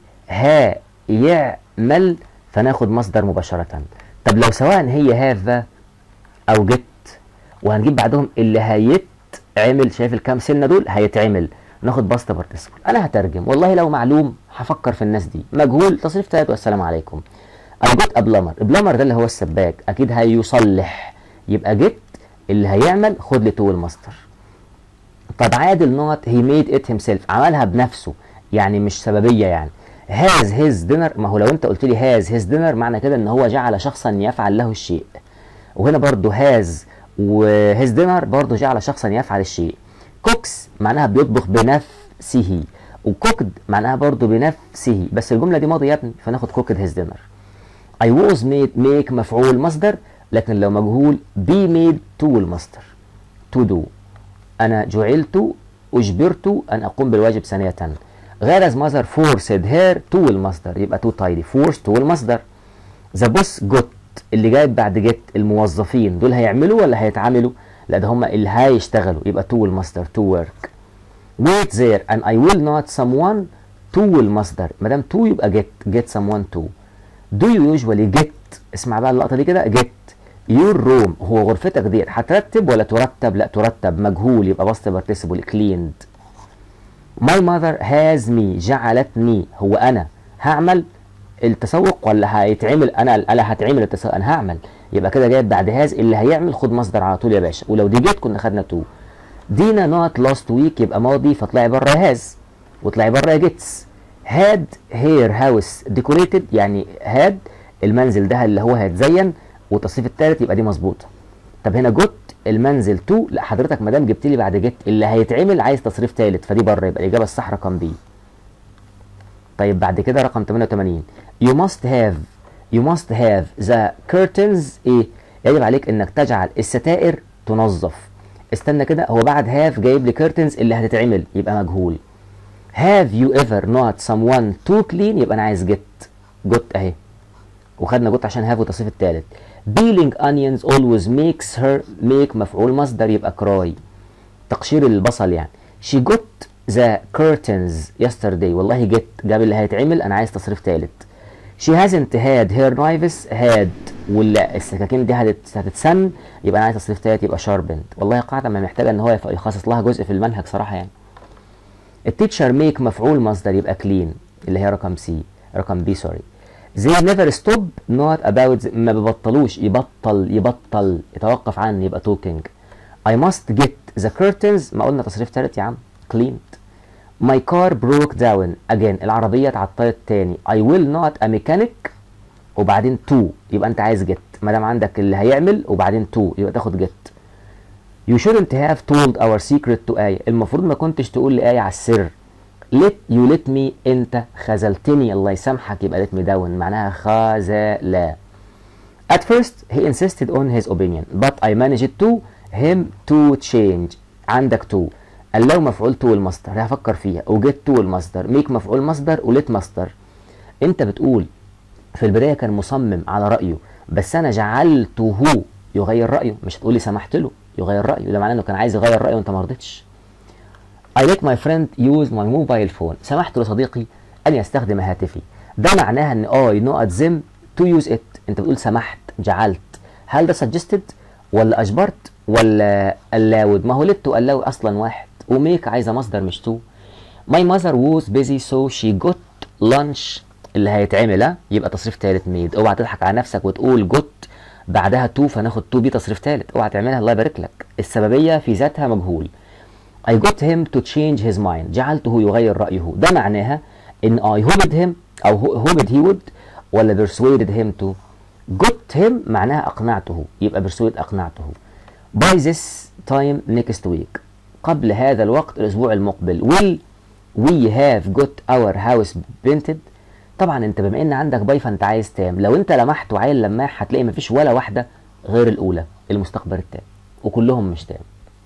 هيعمل فناخد مصدر مباشرة طب لو سواء هي هاف او جيت وهنجيب بعدهم اللي هيتعمل شايف الكام سنه دول هيتعمل ناخد باست بارتيسيبل انا هترجم والله لو معلوم هفكر في الناس دي مجهول تصريف تلات والسلام عليكم انا جيت ابلمر ابلمر ده اللي هو السباك اكيد هيصلح يبقى جيت اللي هيعمل خد لي تو الماستر طب عادل نوت هي ميد ات هيم سيلف عملها بنفسه يعني مش سببيه يعني هاز هيز دينر ما هو لو انت قلت لي هاز هيز دينر معنى كده ان هو جعل شخصا يفعل له الشيء وهنا برضو هاز وهيز دينر برضو جعل شخصا يفعل الشيء كوكس معناها بيطبخ بنفسه وكوكد معناها برضو بنفسه بس الجمله دي ماضي يا ابني فناخد كوكد هيز دينر I was made make مفعول مصدر لكن لو مجهول be made to المصدر to do أنا جعلت أجبرت أن أقوم بالواجب ثانية غير mother forced her to المصدر يبقى to tidy forced to المصدر the boss got اللي جاي بعد جت الموظفين دول هيعملوا ولا هيتعاملوا لا ده هم اللي هيشتغلوا يبقى to المصدر to work wait there and I will not someone to المصدر ما دام to يبقى get get someone to do you usually get اسمع بقى اللقطه دي كده get your room هو غرفتك ديت هترتب ولا ترتب لا ترتب مجهول يبقى باست participle cleaned my mother has me جعلتني هو انا هعمل التسوق ولا هيتعمل انا انا هتعمل التسوق انا هعمل يبقى كده جايب بعد هاز اللي هيعمل خد مصدر على طول يا باشا ولو دي جت كنا خدنا تو دينا نوت لاست ويك يبقى ماضي فطلعي بره هاز وطلعي بره جيتس هاد هير هاوس ديكوريتد يعني هاد المنزل ده اللي هو هيتزين والتصريف الثالث يبقى دي مظبوطه طب هنا جوت المنزل تو لا حضرتك ما دام جبت لي بعد جيت اللي هيتعمل عايز تصريف ثالث فدي بره يبقى الاجابه الصح رقم بي طيب بعد كده رقم 88 you must have you must have the curtains ايه يجب عليك انك تجعل الستائر تنظف استنى كده هو بعد have جايب لي curtains اللي هتتعمل يبقى مجهول have you ever not someone to clean يبقى انا عايز get got اهي وخدنا got عشان have والتصريف الثالث peeling onions always makes her make مفعول مصدر يبقى cry تقشير البصل يعني she got the curtains yesterday والله get جاب اللي هيتعمل انا عايز تصريف ثالث she hasn't had her knives had والسكاكين دي هتت- هتتسن يبقى انا عايز تصريف ثالث يبقى sharpened والله قاعده ما محتاجه ان هو يف- يخصص لها جزء في المنهج صراحه يعني التيتشر ميك مفعول مصدر يبقى كلين اللي هي رقم سي رقم بي سوري they never stop not about the- ما بيبطلوش يبطل يبطل يتوقف عن يبقى talking I must get the curtains ما قلنا تصريف ثالث يا عم cleaned my car broke down again العربية اتعطلت تاني I will not a mechanic وبعدين to يبقى انت عايز get ما دام عندك اللي هيعمل وبعدين to يبقى تاخد get You shouldn't have told our secret to آية المفروض ما كنتش تقول لآية على السر let you let me انت خذلتني الله يسامحك يبقى let me down معناها خذلا At first he insisted on his opinion but I managed to him to change عندك to allow مفعول to المصدر هفكر فيها وجيت to المصدر make مفعول مصدر وليت مصدر انت بتقول في البدايه كان مصمم على رايه بس انا جعلته يغير رايه مش هتقولي سمحت له يغير رايه ده معناه انه كان عايز يغير رايه وانت ما رضيتش I let my friend use my mobile phone سمحت لصديقي ان يستخدم هاتفي ده معناها ان I not them to use it انت بتقول سمحت جعلت هل ده suggested ولا اجبرت ولا allowed ما هو let to allow اصلا واحد وميك عايزه مصدر مش to My mother was busy so she got lunch اللي هيتعمل ها؟ يبقى تصريف ثالث ميد اوعى تضحك على نفسك وتقول جوت بعدها تو فناخد تو بي تصريف ثالث اوعى تعملها الله يبارك لك السببيه في ذاتها مجهول I got him to change his mind جعلته يغير رأيه ده معناها ان I hoped him او hoped he would ولا persuaded him to got him معناها اقنعته يبقى persuade اقنعته by this time next week قبل هذا الوقت الاسبوع المقبل will we have got our house painted طبعا انت بما ان عندك باي فانت عايز تام لو انت لمحت وعيل لماح هتلاقي مفيش ولا واحده غير الاولى المستقبل التام وكلهم مش تام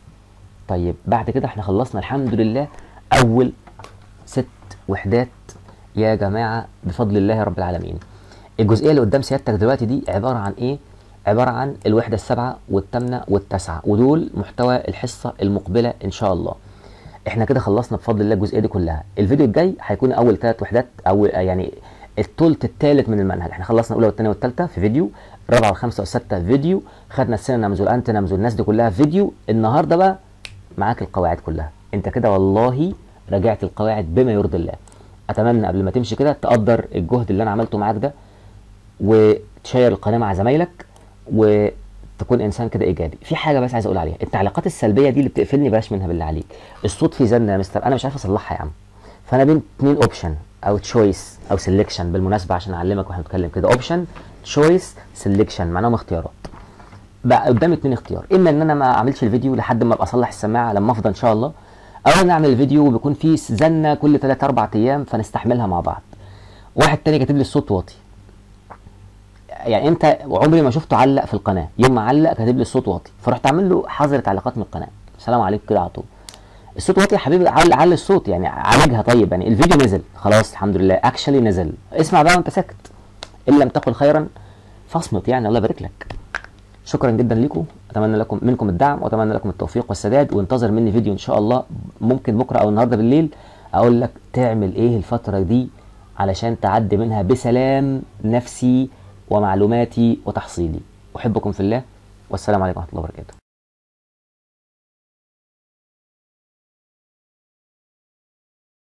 طيب بعد كده احنا خلصنا الحمد لله اول ست وحدات يا جماعه بفضل الله رب العالمين الجزئيه اللي قدام سيادتك دلوقتي دي عباره عن ايه عباره عن الوحده السابعه والثامنه والتاسعه ودول محتوى الحصه المقبله ان شاء الله احنا كده خلصنا بفضل الله الجزئيه دي كلها الفيديو الجاي هيكون اول ثلاث وحدات او يعني الثلث الثالث من المنهج احنا خلصنا الاولى والثانيه والثالثه في فيديو الرابعه والخامسه والسادسه فيديو خدنا السينمز والانتنمز والناس دي كلها فيديو النهارده بقى معاك القواعد كلها انت كده والله راجعت القواعد بما يرضي الله اتمنى قبل ما تمشي كده تقدر الجهد اللي انا عملته معاك ده وتشير القناه مع زمايلك وتكون انسان كده ايجابي في حاجه بس عايز اقول عليها التعليقات السلبيه دي اللي بتقفلني بلاش منها بالله عليك الصوت فيه زنه يا مستر انا مش عارف اصلحها يا عم فانا بين اتنين اوبشن او تشويس او سيلكشن بالمناسبه عشان اعلمك واحنا بنتكلم كده اوبشن تشويس سيلكشن معناهم اختيارات بقى قدامي اتنين اختيار اما ان انا ما اعملش الفيديو لحد ما ابقى اصلح السماعه لما افضى ان شاء الله او ان اعمل الفيديو وبيكون فيه زنه كل 3 4 ايام فنستحملها مع بعض واحد تاني كاتب لي الصوت واطي يعني انت عمري ما شفته علق في القناه يوم ما علق كاتب لي الصوت واطي فرحت عامل له حظر تعليقات من القناه السلام عليكم كده على طول الصوت واطي يا حبيبي علق علق الصوت يعني عالجها طيب يعني الفيديو نزل خلاص الحمد لله اكشلي نزل اسمع بقى وانت ساكت ان لم تقل خيرا فاصمت يعني الله يبارك لك شكرا جدا لكم اتمنى لكم منكم الدعم واتمنى لكم التوفيق والسداد وانتظر مني فيديو ان شاء الله ممكن بكره او النهارده بالليل اقول لك تعمل ايه الفتره دي علشان تعدي منها بسلام نفسي ومعلوماتي وتحصيلي احبكم في الله والسلام عليكم ورحمه الله وبركاته